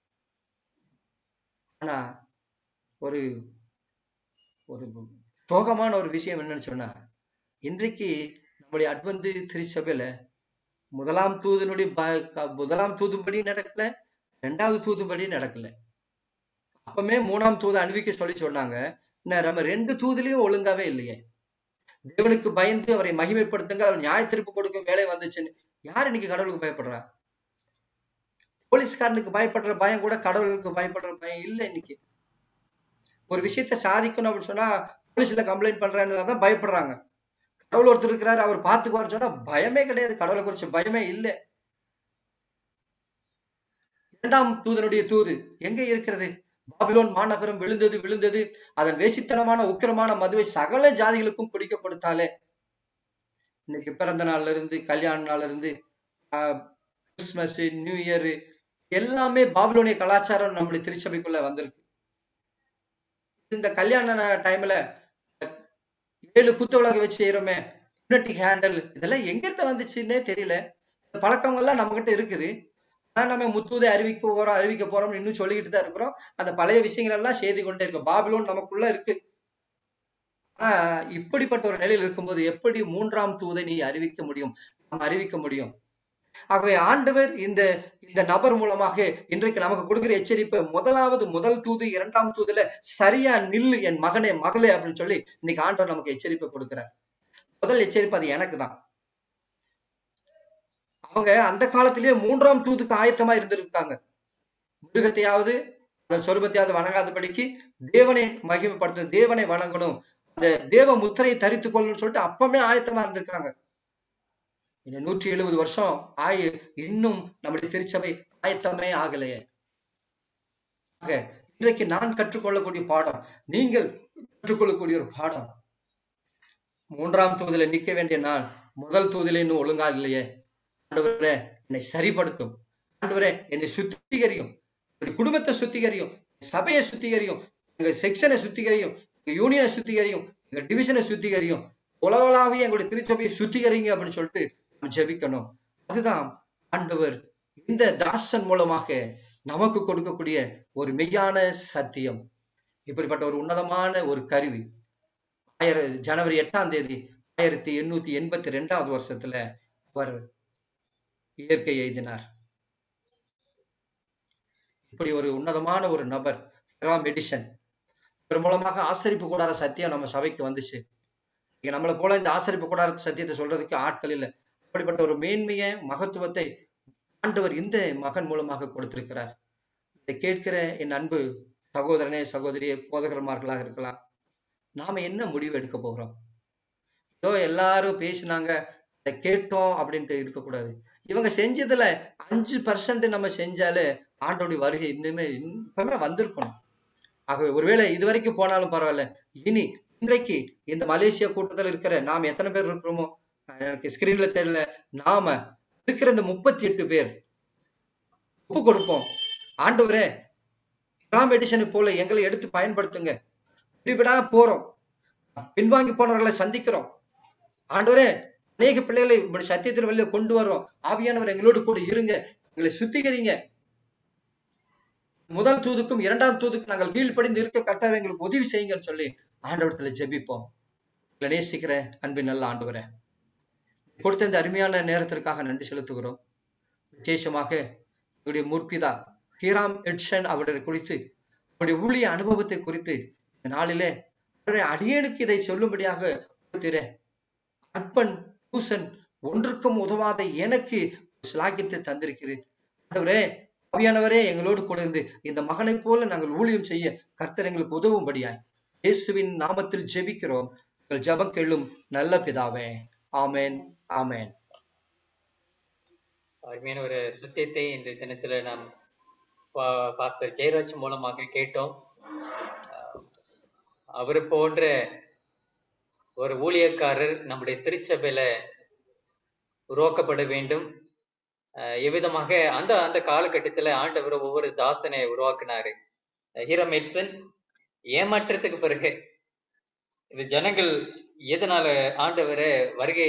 ஆனா ஒரு ஒரு சோகமான ஒரு விஷயம் என்னன்னு சொன்னா இன்றைக்கு நம்முடைய அட்வந்து திருச்சபையில முதலாம் தூதனுடைய ப- க- முதலாம் தூதும்படி நடக்கல ரெண்டாவது தூதும்படி நடக்கல அப்பமே மூணாம் தூது அணிவிக்க சொல்லி சொன்னாங்க இன்னும் நம்ம ரெண்டு தூதுலயும் ஒழுங்காவே இல்லையே தேவனுக்கு பயந்து அவரை மகிமைப்படுத்துங்க அவர் நியாய தீர்ப்பு கொடுக்கும் வேலை வந்துச்சுன்னு யார் இன்னைக்கு கடவுளுக்கு பயப்படுறா போலீஸ்காரனுக்கு பயப்படுற பயம் கூட கடவுளுக்கு பயப்படுற பயம் இல்லை இன்னைக்கு ஒரு விஷயத்த சாதிக்கணும் அப்படின்னு சொன்னா போலீஸ்ல கம்ப்ளைண்ட் பண்றேன்னு தான் பயப்படுறாங்க கடவுள் ஒருத்தர் இருக்கிறாரு அவர் பார்த்துக்குவார்னு சொன்னா பயமே கிடையாது கடவுளை குறிச்சு பயமே இல்லை இரண்டாம் தூதனுடைய தூது எங்க இருக்கிறது பாபிலோன் மாநகரம் விழுந்தது விழுந்தது அதன் வேசித்தனமான உக்கிரமான மதுவை சகல ஜாதிகளுக்கும் குடிக்க கொடுத்தாலே இன்னைக்கு பிறந்த நாள்ல இருந்து கல்யாண நாள்ல இருந்து ஆஹ், கிறிஸ்துமஸ் நியூ இயர் எல்லாமே பாபிலோனிய கலாச்சாரம் நம்மளுடைய திருச்சபைக்குள்ள வந்திருக்கு இந்த கல்யாண டைம்ல ஏழு குத்து விளக்கு வச்சு செய்யறோமே யூனிட்டி ஹேண்டல் இதெல்லாம் எங்க இருந்து வந்துச்சுன்னே தெரியல இந்த பழக்கங்கள்லாம் நம்ம கிட்ட இருக்குது ஆனா நம்ம முத்துதை அறிவிக்க போறோம் அறிவிக்க போறோம் இன்னும் சொல்லிக்கிட்டு தான் இருக்கிறோம் அந்த பழைய விஷயங்கள் எல்லாம் செய்து கொண்டே இருக்கோம் பாபிலோன் நமக்குள்ள இருக்கு ஆனா இப்படிப்பட்ட ஒரு நிலையில் இருக்கும்போது எப்படி மூன்றாம் தூதை நீ அறிவிக்க முடியும் நாம் அறிவிக்க முடியும் ஆகவே ஆண்டவர் இந்த இந்த நபர் மூலமாக இன்றைக்கு நமக்கு கொடுக்கிற எச்சரிப்பு முதலாவது முதல் தூது இரண்டாம் தூதுல சரியா நில்லு என் மகனே மகளே அப்படின்னு சொல்லி இன்னைக்கு ஆண்டவர் நமக்கு எச்சரிப்பை கொடுக்கிறார் முதல் எச்சரிப்பு அது எனக்கு தான் அவங்க அந்த காலத்திலேயே மூன்றாம் தூதுக்கு ஆயத்தமா இருந்திருக்காங்க மிருகத்தையாவது அதன் சொருபத்தையாவது வணங்காதபடிக்கு தேவனை மகிமைப்படுத்த தேவனை வணங்கணும் அந்த தேவ முத்திரையை தரித்து கொள்ளணும்னு சொல்லிட்டு அப்பமே ஆயத்தமா இருந்திருக்காங்க இந்த நூற்றி எழுபது வருஷம் ஆயி இன்னும் நம்முடைய திருச்சபை ஆயத்தமே ஆகலையே ஆக இன்றைக்கு நான் கற்றுக்கொள்ளக்கூடிய பாடம் நீங்கள் கற்றுக்கொள்ளக்கூடிய ஒரு பாடம் மூன்றாம் தூதில நிக்க வேண்டிய நான் முதல் தூதில இன்னும் ஒழுங்கா இல்லையே ஆண்டவரே என்னை சரிப்படுத்தும் ஆண்டவரே என்னை சுத்திகரியும் என்னுடைய குடும்பத்தை சுத்திகரியும் சபையை சுத்திகரியும் எங்க செக்ஷனை சுத்திகரியும் எங்க யூனியனை சுத்திகரியும் எங்க டிவிஷனை சுத்திகரியும் உலகளாவிய எங்களுடைய திருச்சபையை சுத்திகரிங்க அப்படின்னு சொல்லிட்டு நம்ம ஜெபிக்கணும் அதுதான் ஆண்டவர் இந்த தாசன் மூலமாக நமக்கு கொடுக்கக்கூடிய ஒரு மெய்யான சத்தியம் இப்படிப்பட்ட ஒரு உன்னதமான ஒரு கருவி ஆயிர ஜனவரி எட்டாம் தேதி ஆயிரத்தி எண்ணூத்தி எண்பத்தி ரெண்டாவது வருஷத்துல அவர் இயற்கை எழுதினார் இப்படி ஒரு உன்னதமான ஒரு நபர் ஹெராம் எடிசன் இவர் மூலமாக ஆசரிப்பு கூடார சத்தியம் நம்ம சபைக்கு வந்துச்சு இங்க நம்மளை போல இந்த ஆசரிப்பு கூடார சத்தியத்தை சொல்றதுக்கு ஆட்கள் இல்லை அப்படிப்பட்ட ஒரு மேன்மைய மகத்துவத்தை ஆண்டவர் இந்த மகன் மூலமாக கொடுத்திருக்கிறார் இதை கேட்கிற என் அன்பு சகோதரனே சகோதரியே போதகர்மார்களாக இருக்கலாம் நாம என்ன முடிவு எடுக்க போகிறோம் ஏதோ எல்லாரும் பேசினாங்க அதை கேட்டோம் அப்படின்ட்டு இருக்கக்கூடாது இவங்க செஞ்சதுல அஞ்சு பர்சன்ட் நம்ம செஞ்சாலே ஆண்டோடைய வருகை இன்னுமே இப்பவே வந்திருக்கணும் ஆகவே ஒருவேளை இது வரைக்கும் போனாலும் பரவாயில்ல இனி இன்றைக்கு இந்த மலேசியா கூட்டத்தில் இருக்கிற நாம் எத்தனை பேர் இருக்கிறோமோ எனக்கு ஸ்கிரீன்ல தெரியல நாம இருக்கிற இந்த முப்பத்தி எட்டு பேர் ஒப்பு கொடுப்போம் ஆண்டவரே ராம் எடிஷனை போல எங்களை எடுத்து பயன்படுத்துங்க விடா போறோம் பின்வாங்கி போனவர்களை சந்திக்கிறோம் ஆண்டவரே அநேக பிள்ளைகளை இப்படி சத்தியத்தில் வெளியே கொண்டு வரோம் ஆவியானவர் எங்களோடு கூட இருங்க எங்களை சுத்திகரிங்க முதல் தூதுக்கும் இரண்டாம் தூதுக்கும் நாங்கள் கீழ்ப்படிந்து இருக்க கட்டாயம் எங்களுக்கு உதவி செய்யுங்கன்னு சொல்லி ஆண்டவரத்துல ஜெபிப்போம் உங்களை நேசிக்கிற அன்பின் நல்ல ஆண்டவரே கொடுத்த இந்த அருமையான நேரத்திற்காக நன்றி செலுத்துகிறோம் விசேஷமாக எங்களுடைய முற்பிதா ஹீராம் எட்சன் அவருடைய குறித்து அவருடைய ஊழிய அனுபவத்தை குறித்து இந்த நாளிலே அவருடைய அடியேனுக்கு இதை சொல்லும்படியாக கொடுத்தீரே அற்பன் பூசன் ஒன்றுக்கும் உதவாத எனக்கு சிலாகித்து தந்திருக்கிறேன் ஆண்டவரே ஆவியானவரே எங்களோடு கூட இருந்து இந்த மகனைப் போல நாங்கள் ஊழியம் செய்ய கர்த்தர் எங்களுக்கு உதவும்படியாய் இயேசுவின் நாமத்தில் ஜெபிக்கிறோம் எங்கள் ஜெபம் கேளும் நல்ல பிதாவே ஆமென் ஆமென் அருமையான ஒரு சத்தியத்தை இந்த தினத்துல நாம் பா- பாஸ்டர் ஜெயராஜ் மூலமாக கேட்டோம் ஆஹ் அவர் போன்ற ஒரு ஊழியக்காரர் நம்முடைய திருச்சபையில உருவாக்கப்பட வேண்டும் ஆஹ் எவ்விதமாக அந்த அந்த காலகட்டத்துல ஆண்டவர் ஒவ்வொரு தாசனை உருவாக்குனாரு ஹீரம் எட்சன் ஏமாற்றத்துக்கு பிறகு இது ஜனங்கள் எதனால ஆண்டவரை வருகை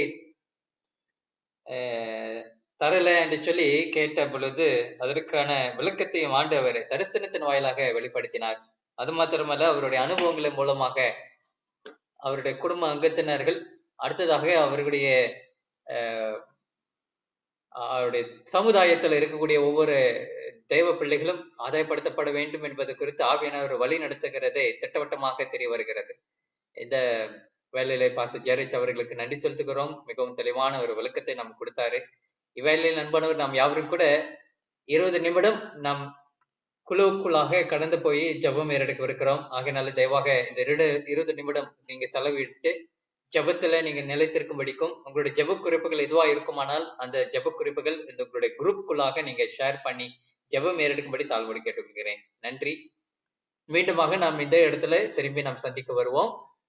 ஆஹ் தரல என்று சொல்லி கேட்ட பொழுது அதற்கான விளக்கத்தையும் ஆண்டவர் தரிசனத்தின் வாயிலாக வெளிப்படுத்தினார் அது மாத்திரமல்ல அவருடைய அனுபவங்களின் மூலமாக அவருடைய குடும்ப அங்கத்தினர்கள் அடுத்ததாக அவர்களுடைய ஆஹ் அவருடைய சமுதாயத்தில் இருக்கக்கூடிய ஒவ்வொரு தெய்வ பிள்ளைகளும் ஆதாயப்படுத்தப்பட வேண்டும் என்பது குறித்து ஆவியானவர் வழி நடத்துகிறதே திட்டவட்டமாக தெரிய வருகிறது இந்த வேலையில பாச ஜெயரிச் அவர்களுக்கு நன்றி செலுத்துகிறோம் மிகவும் தெளிவான ஒரு விளக்கத்தை நமக்கு கொடுத்தாரு இவ்வேளையில் நண்பனவர் நாம் யாவரும் கூட இருபது நிமிடம் நாம் குழுவுக்குள்ளாக கடந்து போய் ஜெபம் ஏறெடுக்க இருக்கிறோம் ஆகையினால தயவாக இந்த இரு இருபது நிமிடம் நீங்க செலவிட்டு ஜெபத்துல நீங்க நிலைத்திருக்கும்படிக்கும் உங்களுடைய ஜெப குறிப்புகள் எதுவா இருக்குமானால் அந்த ஜெப குறிப்புகள் இந்த உங்களுடைய குரூப்புக்குள்ளாக நீங்க ஷேர் பண்ணி ஜெபம் ஏறெடுக்கும்படி தாழ்வோடு கேட்டுக்கொள்கிறேன் நன்றி மீண்டுமாக நாம் இந்த இடத்துல திரும்பி நாம் சந்திக்க வருவோம்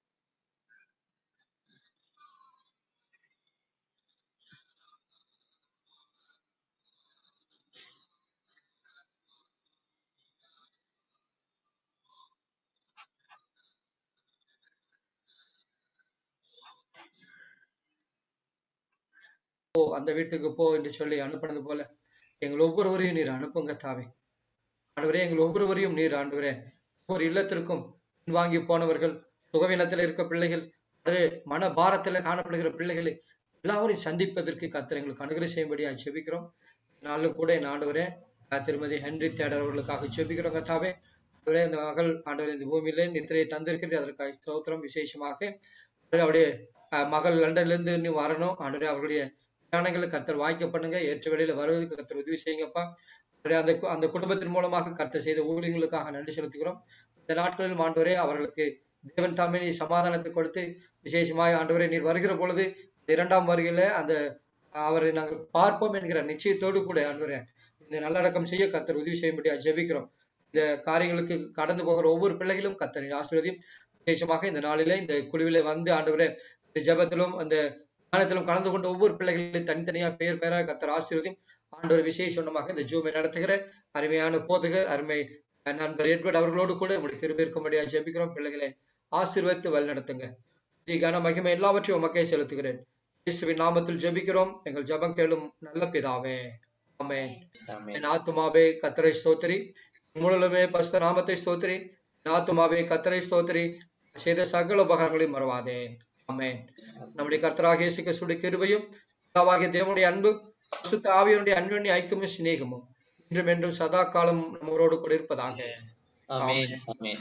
போ அந்த வீட்டுக்கு போ என்று சொல்லி அனுப்பினது போல எங்கள் ஒவ்வொருவரையும் நீர் அனுப்புங்க தாவே ஆண்டவரே எங்கள் ஒவ்வொருவரையும் நீர் ஆண்டவரே ஒவ்வொரு இல்லத்திற்கும் வாங்கி போனவர்கள் சுகவீனத்தில் இருக்க பிள்ளைகள் அது மன பாரத்துல காணப்படுகிற பிள்ளைகளை எல்லாரையும் சந்திப்பதற்கு கர்த்தர் எங்களுக்கு அனுகிரகம் செய்யும்படியா ஜெபிக்கிறோம் நாளும் கூட என் ஆண்டவரே அஹ், திருமதி ஹென்றி தேடர் அவர்களுக்காக ஜெபிக்கிறோம் கத்தாவே ஆண்டவரே இந்த மகள் ஆண்டவர் இந்த பூமியிலே நித்திரையை தந்திருக்கிறது அதற்காக ஸ்தோத்திரம் விசேஷமாக ஆண்டவரே, அவருடைய அஹ், மகள் லண்டன்ல இருந்து இன்னும் வரணும் ஆண்டவரே அவர்களுடைய பிரயாணங்களை கர்த்தர் வாய்க்க பண்ணுங்க ஏற்ற வேளையில வருவதற்கு கர்த்தர் உதவி செய்யுங்கப்பா ஆண்டவரே, அந்த கு- அந்த குடும்பத்தின் மூலமாக கர்த்தர் செய்த ஊழியங்களுக்காக நன்றி செலுத்துகிறோம் இந்த நாட்களில் ஆண்டவரே அவர்களுக்கு தேவன் தாமே நீ சமாதானத்தை கொடுத்து விசேஷமாய் ஆண்டவரே நீர் வருகிற பொழுது இரண்டாம் வருகையில அந்த அவரை நாங்கள் பார்ப்போம் என்கிற நிச்சயத்தோடு கூட ஆண்டவரே இந்த நல்லடக்கம் செய்ய கர்த்தர் உதவி செய்யும்படியா ஜெபிக்கிறோம் இந்த காரியங்களுக்கு கடந்து போகிற ஒவ்வொரு பிள்ளைகளும் கர்த்தரின் ஆசீர்வதியும் விசேஷமாக இந்த நாளிலே இந்த குழுவிலே வந்து ஆண்டவரே இந்த ஜெபத்திலும் அந்த ஞானத்திலும் கலந்து கொண்ட ஒவ்வொரு பிள்ளைகளையும் தனித்தனியா பெயர் பெயராக கர்த்தர் ஆசீர்வதியும் ஆண்டவர் விசேஷமாக இந்த ஜூமை நடத்துகிற அருமையான போதகர் அருமை நண்பர் எட்வர்ட் அவர்களோடு கூட உங்களுடைய கிருபை இருக்கும்படியா ஜெபிக்கிறோம் பிள்ளைகளை ஆசீர்வதித்து வழிநடத்துங்க கன மகிமை எல்லாவற்றையும் உமக்கே செலுத்துகிறேன் இயேசுவின் நாமத்தில் ஜெபிக்கிறோம் எங்கள் ஜெபம் கேளும் நல்ல பிதாவே ஆமென் ஆமென். என் ஆத்துமாவே கத்தரை ஸ்தோத்திரி முழுமே பரிசுத்த நாமத்தை ஸ்தோத்திரி என் ஆத்துமாவே கத்தரை ஸ்தோத்திரி செய்த சகல உபகாரங்களையும் மறவாதே ஆமென் நம்முடைய கர்த்தராக இயேசு கிறிஸ்துடைய கிருபையும் பிதாவாகிய தேவனுடைய அன்பு பரிசுத்த ஆவியனுடைய அன்புடைய ஐக்கியமும் சிநேகமும் இன்றும் என்றும் சதா காலம் நம்மளோடு கூட இருப்பதாக ஆமென் ஆமென்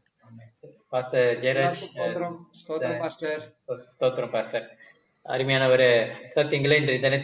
பாஸ்டர் ஜெயராஜ் எல்லாருக்கும் ஸ்தோத்திரம் ஸ்தோத்திரம் பாஸ்டர் ஸ்தோத்திரம் பாஸ்டர் அருமையான ஒரு சத்தியங்களை இன்றைய தினத்தில்